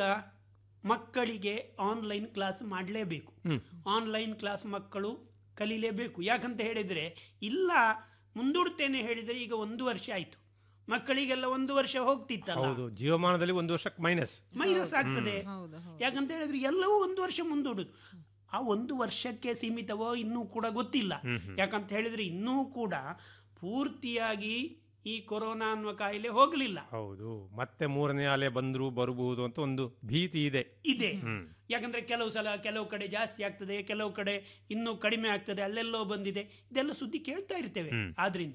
ಮಕ್ಕಳಿಗೆ ಆನ್ಲೈನ್ ಕ್ಲಾಸ್ ಮಾಡಲೇಬೇಕು ಆನ್ಲೈನ್ ಕ್ಲಾಸ್ ಮಕ್ಕಳು ಕಲೀಲೇಬೇಕು ಯಾಕಂತ ಹೇಳಿದರೆ ಇಲ್ಲ ಮುಂದೂಡ್ತೇನೆ ಹೇಳಿದರೆ ಈಗ ಒಂದು ವರ್ಷ ಆಯಿತು ಮಕ್ಕಳಿಗೆಲ್ಲ ಒಂದು ವರ್ಷ ಹೋಗ್ತಿತ್ತಲ್ಲ ಹೌದು ಜೀವಮಾನದಲ್ಲಿ ಒಂದು ವರ್ಷಕ್ಕೆ ಮೈನಸ್ ಮೈನಸ್ ಆಗ್ತದೆ ಯಾಕಂತ ಹೇಳಿದ್ರೆ ಎಲ್ಲವೂ ಒಂದು ವರ್ಷ ಮುಂದೂಡುದು ಆ ಒಂದು ವರ್ಷಕ್ಕೆ ಸೀಮಿತವೋ ಇನ್ನೂ ಕೂಡ ಗೊತ್ತಿಲ್ಲ ಹ್ಮ್, ಹ್ಮ್. ಯಾಕಂತ ಹೇಳಿದ್ರೆ ಇನ್ನೂ ಕೂಡ ಪೂರ್ತಿಯಾಗಿ ಈ ಕೊರೋನಾ ಅನ್ನುವ ಕಾಯಿಲೆ ಹೋಗಲಿಲ್ಲ ಹೌದು ಮತ್ತೆ ಮೂರನೇ ಅಲೆ ಬಂದ್ರು ಬರಬಹುದು ಅಂತ ಒಂದು ಭೀತಿ ಇದೆ ಇದೆ ಹ್ಮ್. ಯಾಕಂದ್ರೆ ಕೆಲವು ಸಲ ಕೆಲವು ಕಡೆ ಜಾಸ್ತಿ ಆಗ್ತದೆ ಕೆಲವು ಕಡೆ ಇನ್ನೂ ಕಡಿಮೆ ಆಗ್ತದೆ ಅಲ್ಲೆಲ್ಲೋ ಬಂದಿದೆ ಇದೆಲ್ಲ ಸುದ್ದಿ ಕೇಳ್ತಾ ಇರ್ತೇವೆ ಹ್ಮ್. ಆದ್ರಿಂದ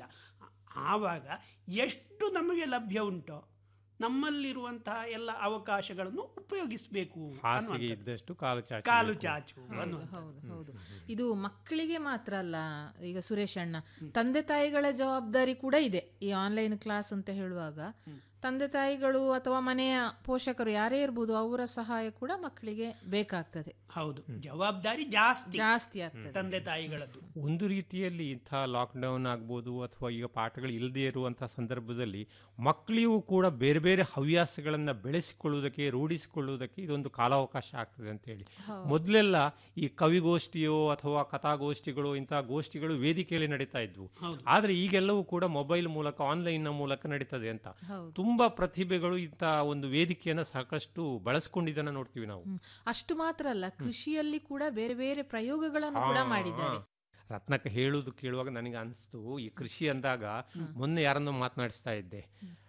ಆವಾಗ ಎಷ್ಟು ನಮಗೆ ಲಭ್ಯ ಉಂಟೋ ನಮ್ಮಲ್ಲಿರುವಂತಹ ಎಲ್ಲ ಅವಕಾಶಗಳನ್ನು ಉಪಯೋಗಿಸಬೇಕು ಹಾಸಿಗೆ ಇದ್ದಷ್ಟು ಕಾಲು ಚಾಚು ಕಾಲು ಬೇಕು. ಚಾಚು ಹೌದು ಅನ್ನುವಂಥದ್ದು. ಹೌದು ಹೌದು ಇದು ಮಕ್ಕಳಿಗೆ ಮಾತ್ರ ಅಲ್ಲ ಈಗ ಸುರೇಶ್ ಅಣ್ಣ ತಂದೆ ತಾಯಿಗಳ ಜವಾಬ್ದಾರಿ ಕೂಡ ಇದೆ ಈ ಆನ್ಲೈನ್ ಕ್ಲಾಸ್ ಅಂತ ಹೇಳುವಾಗ ತಂದೆ ತಾಯಿಗಳು ಅಥವಾ ಮನೆಯ ಪೋಷಕರು ಯಾರೇ ಇರ್ಬೋದು ಅವರ ಸಹಾಯ ಕೂಡ ಮಕ್ಕಳಿಗೆ ಬೇಕಾಗ್ತದೆ ಹೌದು ಜವಾಬ್ದಾರಿ ಜಾಸ್ತಿ ಜಾಸ್ತಿ ಆಗ್ತದೆ ತಂದೆ ತಾಯಿಗಳದ್ದು ಒಂದು ರೀತಿಯಲ್ಲಿ ಇಂಥ ಲಾಕ್ಡೌನ್ ಆಗ್ಬೋದು ಅಥವಾ ಈಗ ಪಾಠಗಳು ಇಲ್ಲದೆ ಇರುವಂತಹ ಸಂದರ್ಭದಲ್ಲಿ ಮಕ್ಕಳಿಗೂ ಕೂಡ ಬೇರೆ ಬೇರೆ ಹವ್ಯಾಸಗಳನ್ನು ಬೆಳೆಸಿಕೊಳ್ಳುವುದಕ್ಕೆ ರೂಢಿಸಿಕೊಳ್ಳುವುದಕ್ಕೆ ಇದೊಂದು ಕಾಲಾವಕಾಶ ಆಗ್ತದೆ ಅಂತೇಳಿ ಹೌದು. ಮೊದಲೆಲ್ಲ ಈ ಕವಿಗೋಷ್ಠಿಯೋ ಅಥವಾ ಕಥಾಗೋಷ್ಠಿಗಳು ಇಂತಹ ಗೋಷ್ಠಿಗಳು ವೇದಿಕೆಯಲ್ಲಿ ನಡೀತಾ ಇದ್ವು ಹೌದು. ಆದರೆ ಈಗೆಲ್ಲವೂ ಕೂಡ ಮೊಬೈಲ್ ಮೂಲಕ ಆನ್ಲೈನ್ ಮೂಲಕ ನಡೀತದೆ ಅಂತ ಹೌದು. ತುಂಬಾ ಪ್ರತಿಭೆಗಳು ಇಂತಹ ಒಂದು ವೇದಿಕೆಯನ್ನು ಸಾಕಷ್ಟು ಬಳಸ್ಕೊಂಡಿದ್ದನ್ನ ನೋಡ್ತೀವಿ ನಾವು ಹ್ಮ್. ಅಷ್ಟು ಮಾತ್ರ ಅಲ್ಲ ಕೃಷಿಯಲ್ಲಿ ಕೂಡ ಬೇರೆ ಬೇರೆ ಪ್ರಯೋಗಗಳನ್ನು ಕೂಡ ಆ, ಮಾಡಿದ್ದಾರೆ ರತ್ನಕ ಹೇಳುವುದು ಕೇಳುವಾಗ ನನಗೆ ಅನಿಸ್ತು ಈ ಕೃಷಿ ಅಂದಾಗ ಮೊನ್ನೆ ಯಾರನ್ನೋ ಮಾತನಾಡಿಸ್ತಾ ಇದ್ದೆ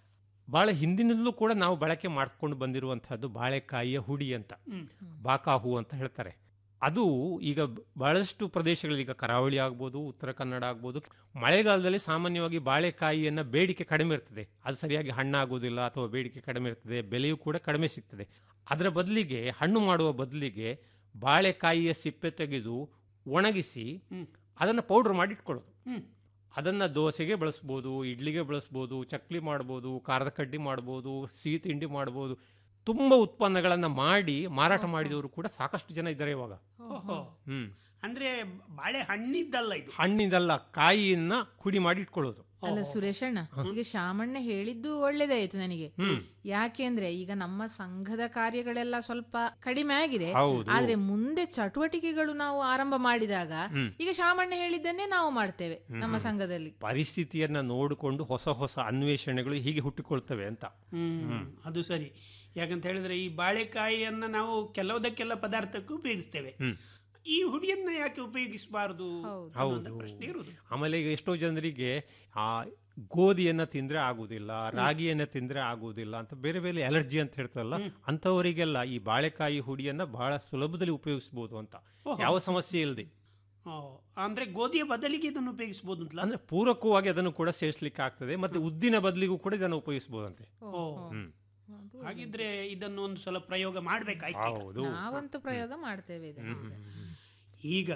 ಬಹಳ ಹಿಂದಿನಲ್ಲೂ ಕೂಡ ನಾವು ಬಳಕೆ ಮಾಡ್ಕೊಂಡು ಬಂದಿರುವಂತಹದ್ದು ಬಾಳೆಕಾಯಿಯ ಹುಡಿ ಅಂತ ಹ್ಮ್. ಬಾಕಾ ಹೂ ಅಂತ ಹೇಳ್ತಾರೆ ಅದು ಈಗ ಬಹಳಷ್ಟು ಪ್ರದೇಶಗಳಲ್ಲಿ ಈಗ ಕರಾವಳಿ ಆಗ್ಬೋದು ಉತ್ತರ ಕನ್ನಡ ಆಗ್ಬೋದು ಮಳೆಗಾಲದಲ್ಲಿ ಸಾಮಾನ್ಯವಾಗಿ ಬಾಳೆಕಾಯಿಯನ್ನು ಬೇಡಿಕೆ ಕಡಿಮೆ ಇರ್ತದೆ ಅದು ಸರಿಯಾಗಿ ಹಣ್ಣಾಗೋದಿಲ್ಲ ಅಥವಾ ಬೇಡಿಕೆ ಕಡಿಮೆ ಇರ್ತದೆ ಬೆಲೆಯೂ ಕೂಡ ಕಡಿಮೆ ಸಿಗ್ತದೆ ಅದರ ಬದಲಿಗೆ ಹಣ್ಣು ಮಾಡುವ ಬದಲಿಗೆ ಬಾಳೆಕಾಯಿಯ ಸಿಪ್ಪೆ ತೆಗೆದು ಒಣಗಿಸಿ ಅದನ್ನು ಪೌಡರ್ ಮಾಡಿ ಇಟ್ಕೊಳ್ಳೋದು ಹ್ಮ್. ಅದನ್ನು ದೋಸೆಗೆ ಬಳಸ್ಬೋದು ಇಡ್ಲಿಗೆ ಬಳಸ್ಬೋದು ಚಕ್ಲಿ ಮಾಡ್ಬೋದು ಖಾರದ ಕಡ್ಡಿ ಮಾಡ್ಬೋದು ಸಿಹಿ ತಿಂಡಿ ಮಾಡ್ಬೋದು ತುಂಬ ಉತ್ಪನ್ನಗಳನ್ನು ಮಾಡಿ ಮಾರಾಟ ಮಾಡಿದವರು ಕೂಡ ಸಾಕಷ್ಟು ಜನ ಇದ್ದಾರೆ ಇವಾಗ ಓಹೋ ಹ್ಮ್ ಅಂದ್ರೆ ಬಾಳೆ ಹಣ್ಣಿದ್ದಲ್ಲ ಇದು ಹಣ್ಣಿಂದಲ್ಲ ಕಾಯಿಯನ್ನ ಹುಡಿ ಮಾಡಿ ಇಟ್ಕೊಳ್ಳೋದು ಅಲ್ಲ ಸುರೇಶಣ್ಣ ಈಗ ಶಾಮಣ್ಣ ಹೇಳಿದ್ದು ಒಳ್ಳೇದಾಯ್ತು ನನಗೆ ಹ್ಮ್. ಯಾಕೆಂದ್ರೆ ಈಗ ನಮ್ಮ ಸಂಘದ ಕಾರ್ಯಗಳೆಲ್ಲ ಸ್ವಲ್ಪ ಕಡಿಮೆ ಆಗಿದೆ ಹೌದು. ಆದ್ರೆ ಮುಂದೆ ಚಟುವಟಿಕೆಗಳು ನಾವು ಆರಂಭ ಮಾಡಿದಾಗ ಹ್ಮ್. ಈಗ ಶಾಮಣ್ಣ ಹೇಳಿದ್ದನ್ನೇ ನಾವು ಮಾಡ್ತೇವೆ ನಮ್ಮ ಸಂಘದಲ್ಲಿ ಪರಿಸ್ಥಿತಿಯನ್ನ ನೋಡಿಕೊಂಡು ಹೊಸ ಹೊಸ ಅನ್ವೇಷಣೆಗಳು ಹೀಗೆ ಹುಟ್ಟಿಕೊಳ್ತವೆ ಅಂತ ಹ್ಮ್ ಅದು ಸರಿ ಯಾಕಂತ ಹೇಳಿದ್ರೆ ಈ ಬಾಳೆಕಾಯಿಯನ್ನ ನಾವು ಕೆಲವುದಕ್ಕೆಲ್ಲ ಪದಾರ್ಥಕ್ಕೂ ಉಪಯೋಗಿಸ್ತೇವೆ ಹ್ಮ್. ಈ ಹುಡಿಯನ್ನ ಯಾಕೆ ಉಪಯೋಗಿಸಬಾರದು ಹೌದು ಪ್ರಶ್ನೆ ಇರುವುದು ಆಮೇಲೆ ಈಗ ಎಷ್ಟೋ ಜನರಿಗೆ ಆ ಗೋಧಿಯನ್ನ ತಿಂದ್ರೆ ಆಗುದಿಲ್ಲ ರಾಗಿಯನ್ನ ತಿಂದ್ರೆ ಆಗುವುದಿಲ್ಲ ಅಂತ ಬೇರೆ ಬೇರೆ ಅಲರ್ಜಿ ಅಂತ ಹೇಳ್ತಾರಲ್ಲ ಅಂಥವರಿಗೆಲ್ಲ ಈ ಬಾಳೆಕಾಯಿ ಹುಡಿಯನ್ನ ಬಹಳ ಸುಲಭದಲ್ಲಿ ಉಪಯೋಗಿಸಬಹುದು ಅಂತ ಓಹೋ. ಯಾವ ಸಮಸ್ಯೆ ಇಲ್ಲದೆ ಓ, ಅಂದ್ರೆ ಗೋಧಿಯ ಬದಲಿಗೆ ಇದನ್ನು ಉಪಯೋಗಿಸಬಹುದು ಅಂತಲ್ಲ ಅಂದ್ರೆ ಪೂರಕವಾಗಿ ಅದನ್ನು ಕೂಡ ಸೇರಿಸಲಿಕ್ಕೆ ಆಗ್ತದೆ ಮತ್ತೆ ಉದ್ದಿನ ಬದಲಿಗೂ ಕೂಡ ಇದನ್ನು ಉಪಯೋಗಿಸಬಹುದಂತೆ ಓ ಹ್ಮ್ ಹಾಗಿದ್ರೆ ಇದನ್ನು ಒಂದು ಸಲ ಪ್ರಯೋಗ ಮಾಡ್ಬೇಕಾಯ್ತು ಈಗ. ಹೌದು ನಾವಂತೂ ಪ್ರಯೋಗ ಮಾಡ್ತೇವೆ ಇದನ್ನ. ಈಗ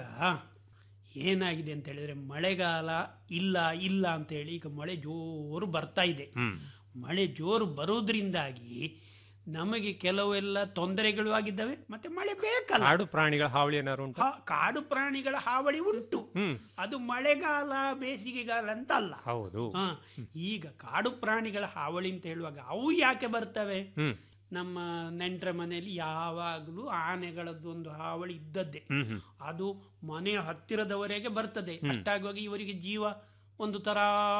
ಏನಾಗಿದೆ ಅಂತ ಹೇಳಿದ್ರೆ ಮಳೆಗಾಲ ಇಲ್ಲ ಇಲ್ಲ ಅಂತ ಹೇಳಿ ಈಗ ಮಳೆ ಜೋರು ಬರ್ತಾ ಇದೆ ಹ್ಮ್ ಮಳೆ ಜೋರು ಬರುವುದರಿಂದಾಗಿ ನಮಗೆ ಕೆಲವೆಲ್ಲ ತೊಂದರೆಗಳು ಆಗಿದ್ದಾವೆ ಮತ್ತೆ ಮಳೆ ಬೇಕಲ್ಲ ಕಾಡು ಪ್ರಾಣಿಗಳ ಹಾವಳಿ ಏನಾದ್ರು ಉಂಟು ಹಾ, ಕಾಡು ಪ್ರಾಣಿಗಳ ಹಾವಳಿ ಉಂಟು ಹ್ಮ್ ಅದು ಮಳೆಗಾಲ ಬೇಸಿಗೆಗಾಲ ಅಂತ ಅಲ್ಲ ಹೌದು ಹಾ, ಈಗ ಕಾಡು ಪ್ರಾಣಿಗಳ ಹಾವಳಿ ಅಂತ ಹೇಳುವಾಗ ಅವು ಯಾಕೆ ಬರ್ತವೆ ಹ್ಮ್ ನಮ್ಮ ನೆಂಟರ ಮನೆಯಲ್ಲಿ ಯಾವಾಗಲೂ ಆನೆಗಳದ್ದು ಒಂದು ಹಾವಳಿ ಇದ್ದದ್ದೇ ಹ್ಮ್ ಹ್ಮ್ ಅದು ಮನೆಯ ಹತ್ತಿರದವರೆಗೆ ಬರ್ತದೆ ಅಷ್ಟಾಗುವಾಗ ಇವರಿಗೆ ಜೀವ ಒಂದು ತರ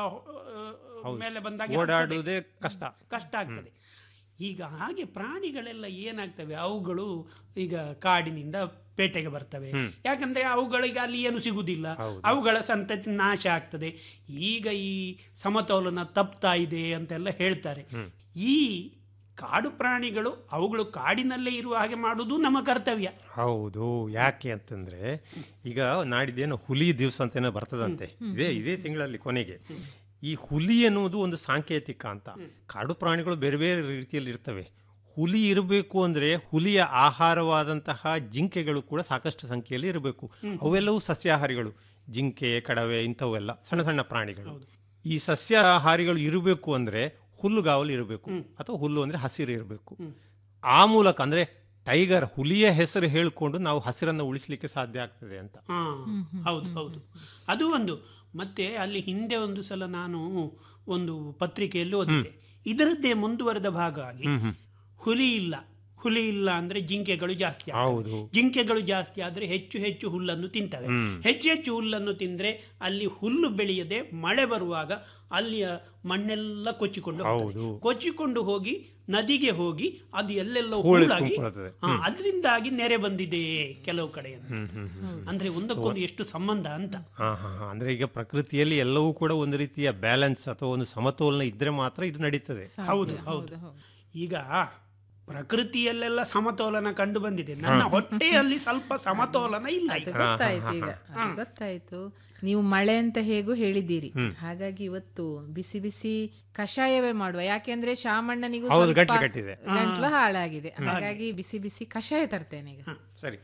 ಹೌದು. ಮೇಲೆ ಬಂದಾಗ ಓಡಾಡುವುದೇ ಕಷ್ಟ ಕಷ್ಟ ಆಗ್ತದೆ ಈಗ ಹಾಗೆ ಪ್ರಾಣಿಗಳೆಲ್ಲ ಏನಾಗ್ತವೆ ಅವುಗಳು ಈಗ ಕಾಡಿನಿಂದ ಪೇಟೆಗೆ ಬರ್ತವೆ ಯಾಕಂದ್ರೆ ಅವುಗಳಿಗೆ ಅಲ್ಲಿ ಏನು ಸಿಗುವುದಿಲ್ಲ ಅವುಗಳ ಸಂತತಿ ನಾಶ ಆಗ್ತದೆ ಈಗ ಈ ಸಮತೋಲನ ತಪ್ತಾ ಇದೆ ಅಂತೆಲ್ಲ ಹೇಳ್ತಾರೆ ಈ ಕಾಡು ಪ್ರಾಣಿಗಳು ಅವುಗಳು ಕಾಡಿನಲ್ಲೇ ಇರುವ ಹಾಗೆ ಮಾಡುವುದು ನಮ್ಮ ಕರ್ತವ್ಯ ಹೌದು ಯಾಕೆ ಅಂತಂದ್ರೆ ಈಗ ನಾಡಿದ್ದೇನೋ ಹುಲಿ ದಿವಸ ಅಂತ ಏನೋ ಬರ್ತದಂತೆ ಇದೇ ಇದೇ ತಿಂಗಳಲ್ಲಿ ಕೊನೆಗೆ ಈ ಹುಲಿ ಎನ್ನುವುದು ಒಂದು ಸಾಂಕೇತಿಕ ಅಂತ ಕಾಡು ಪ್ರಾಣಿಗಳು ಬೇರೆ ಬೇರೆ ರೀತಿಯಲ್ಲಿ ಇರ್ತವೆ ಹುಲಿ ಇರಬೇಕು ಅಂದ್ರೆ ಹುಲಿಯ ಆಹಾರವಾದಂತಹ ಜಿಂಕೆಗಳು ಕೂಡ ಸಾಕಷ್ಟು ಸಂಖ್ಯೆಯಲ್ಲಿ ಇರಬೇಕು ಅವೆಲ್ಲವೂ ಸಸ್ಯಾಹಾರಿಗಳು ಜಿಂಕೆ ಕಡವೆ ಇಂಥವೆಲ್ಲ ಸಣ್ಣ ಸಣ್ಣ ಪ್ರಾಣಿಗಳು ಈ ಸಸ್ಯಾಹಾರಿಗಳು ಇರಬೇಕು ಅಂದ್ರೆ ಹುಲ್ಲುಗಾವಲು ಇರಬೇಕು ಅಥವಾ ಹುಲ್ಲು ಅಂದ್ರೆ ಹಸಿರು ಇರಬೇಕು ಆ ಮೂಲಕ ಅಂದ್ರೆ ಟೈಗರ್ ಹುಲಿಯ ಹೆಸರು ಹೇಳಿಕೊಂಡು ನಾವು ಹಸಿರನ್ನು ಉಳಿಸಲಿಕ್ಕೆ ಸಾಧ್ಯ ಆಗ್ತದೆ ಅಂತ ಹಾ ಹೌದು ಹೌದು ಅದು ಒಂದು ಮತ್ತೆ ಅಲ್ಲಿ ಹಿಂದೆ ಒಂದು ಸಲ ನಾನು ಒಂದು ಪತ್ರಿಕೆಯಲ್ಲಿ ಓದಿದ್ದೆ ಇದರದ್ದೇ ಮುಂದುವರೆದ ಭಾಗ ಆಗಿ ಹುಲಿ ಇಲ್ಲ ಹುಲಿ ಇಲ್ಲ ಅಂದ್ರೆ ಜಿಂಕೆಗಳು ಜಾಸ್ತಿ ಆಗ್ತವೆ. ಹೌದು. ಜಿಂಕೆಗಳು ಜಾಸ್ತಿ ಆದ್ರೆ ಹೆಚ್ಚು ಹೆಚ್ಚು ಹುಲ್ಲನ್ನು ತಿಂತವೆ ಹೆಚ್ಚು ಹೆಚ್ಚು ಹುಲ್ಲನ್ನು ತಿಂದ್ರೆ ಅಲ್ಲಿ ಹುಲ್ಲು ಬೆಳೆಯದೆ ಮಳೆ ಬರುವಾಗ ಅಲ್ಲಿಯ ಮಣ್ಣೆಲ್ಲ ಕೊಚ್ಚಿಕೊಂಡು ಹೋಗ್ತದೆ. ಹೌದು. ಕೊಚ್ಚಿಕೊಂಡು ಹೋಗಿ ನದಿಗೆ ಹೋಗಿ ಅದು ಎಲ್ಲೆಲ್ಲ ಹೂಳು ಹೂಳಾಗಿ ತುಂಬಿಕೊಳ್ಳುತ್ತದೆ. ಹಾ, ಅದರಿಂದಾಗಿ ನೆರೆ ಬಂದಿದೆ ಕೆಲವು ಕಡೆ ಅಂತ. ಹ್ಮ್, ಹ್ಮ್, ಹ್ಮ್. ಅಂದ್ರೆ ಒಂದಕ್ಕೊಂದು ಎಷ್ಟು ಸಂಬಂಧ ಅಂತ ಹಾ ಹಾ ಹಾ. ಅಂದ್ರೆ ಈಗ ಪ್ರಕೃತಿಯಲ್ಲಿ ಎಲ್ಲವೂ ಕೂಡ ಒಂದು ರೀತಿಯ ಬ್ಯಾಲೆನ್ಸ್ ಅಥವಾ ಒಂದು ಸಮತೋಲನ ಇದ್ರೆ ಮಾತ್ರ ಇದು ನಡೀತದೆ ಹೌದು ಹೌದು ಈಗ ಪ್ರಕೃತಿಯಲ್ಲೆಲ್ಲ ಸಮತೋಲನ ಕಂಡು ಬಂದಿದೆ ನನ್ನ ಹೊಟ್ಟೆಯಲ್ಲಿ ಸ್ವಲ್ಪ ಸಮತೋಲನ ಇಲ್ಲ ಈಗ. ಗೊತ್ತಾಯ್ತು ಈಗ ಅದು ಗೊತ್ತಾಯ್ತು ನೀವು ಮಳೆ ಅಂತ ಹೇಗೂ ಹೇಳಿದ್ದೀರಿ ಹಾಗಾಗಿ ಇವತ್ತು ಬಿಸಿ ಬಿಸಿ ಕಷಾಯವೇ ಮಾಡುವ ಯಾಕೆಂದ್ರೆ ಶಾಮಣ್ಣನಿಗೂ ಹೌದು, ಸ್ವಲ್ಪ ಗಂಟ್ಲು ಕಟ್ಟಿದೆ. ಗಂಟ್ಲು ಹಾಳಾಗಿದೆ ಹಾಗಾಗಿ ಬಿಸಿ ಬಿಸಿ ಕಷಾಯ ತರ್ತೇನೆ ಈಗ ಸರಿ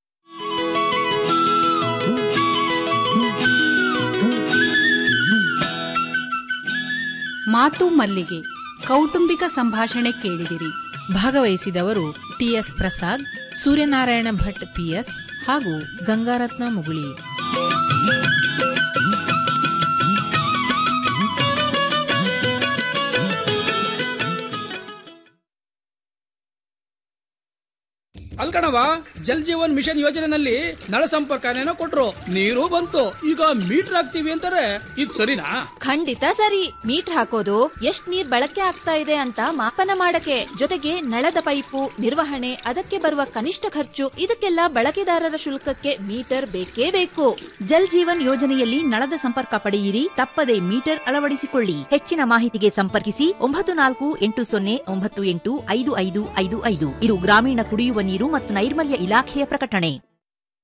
ಮಾತು ಮಲ್ಲಿಗೆ ಕೌಟುಂಬಿಕ ಸಂಭಾಷಣೆ ಕೇಳಿದಿರಿ ಭಾಗವಹಿಸಿದವರು ಟಿಎಸ್ ಪ್ರಸಾದ್ ಸೂರ್ಯನಾರಾಯಣ ಭಟ್ ಪಿಎಸ್ ಹಾಗೂ ಗಂಗಾರತ್ನ ಮುಗುಳಿ ಅಲ್ಕಣವ ಜಲ್ ಜೀವನ್ ಮಿಷನ್ ಯೋಜನೆನಲ್ಲಿ ನಳ ಸಂಪರ್ಕನೇನೋ ಕೊಟ್ರು ನೀರು ಬಂತು ಈಗ ಮೀಟರ್ ಹಾಕ್ತಿವಿ ಅಂತಾರೆ ಇದ್ ಸರಿನಾ ಖಂಡಿತ ಸರಿ ಮೀಟರ್ ಹಾಕೋದು ಎಷ್ಟ್ ನೀರ್ ಬಳಕೆ ಆಗ್ತಾ ಇದೆ ಅಂತ ಮಾಪನ ಮಾಡಕ್ಕೆ ಜೊತೆಗೆ ನಳದ ಪೈಪು ನಿರ್ವಹಣೆ ಅದಕ್ಕೆ ಬರುವ ಕನಿಷ್ಠ ಖರ್ಚು ಇದಕ್ಕೆಲ್ಲ ಬಳಕೆದಾರರ ಶುಲ್ಕಕ್ಕೆ ಮೀಟರ್ ಬೇಕೇ ಬೇಕು ಜಲ್ ಜೀವನ್ ಯೋಜನೆಯಲ್ಲಿ ನಳದ ಸಂಪರ್ಕ ಪಡೆಯಿರಿ ತಪ್ಪದೆ ಮೀಟರ್ ಅಳವಡಿಸಿಕೊಳ್ಳಿ ಹೆಚ್ಚಿನ ಮಾಹಿತಿಗೆ ಸಂಪರ್ಕಿಸಿ ಒಂಬತ್ತು ನಾಲ್ಕು ಎಂಟು ಸೊನ್ನೆ ಒಂಬತ್ತು ಎಂಟು ಐದು ಐದು ಐದು ಐದು ಇದು ಗ್ರಾಮೀಣ ಕುಡಿಯುವ ನೀರು ಮತ್ತು ನೈರ್ಮಲ್ಯ ಇಲಾಖೆಯ ಪ್ರಕಟಣೆ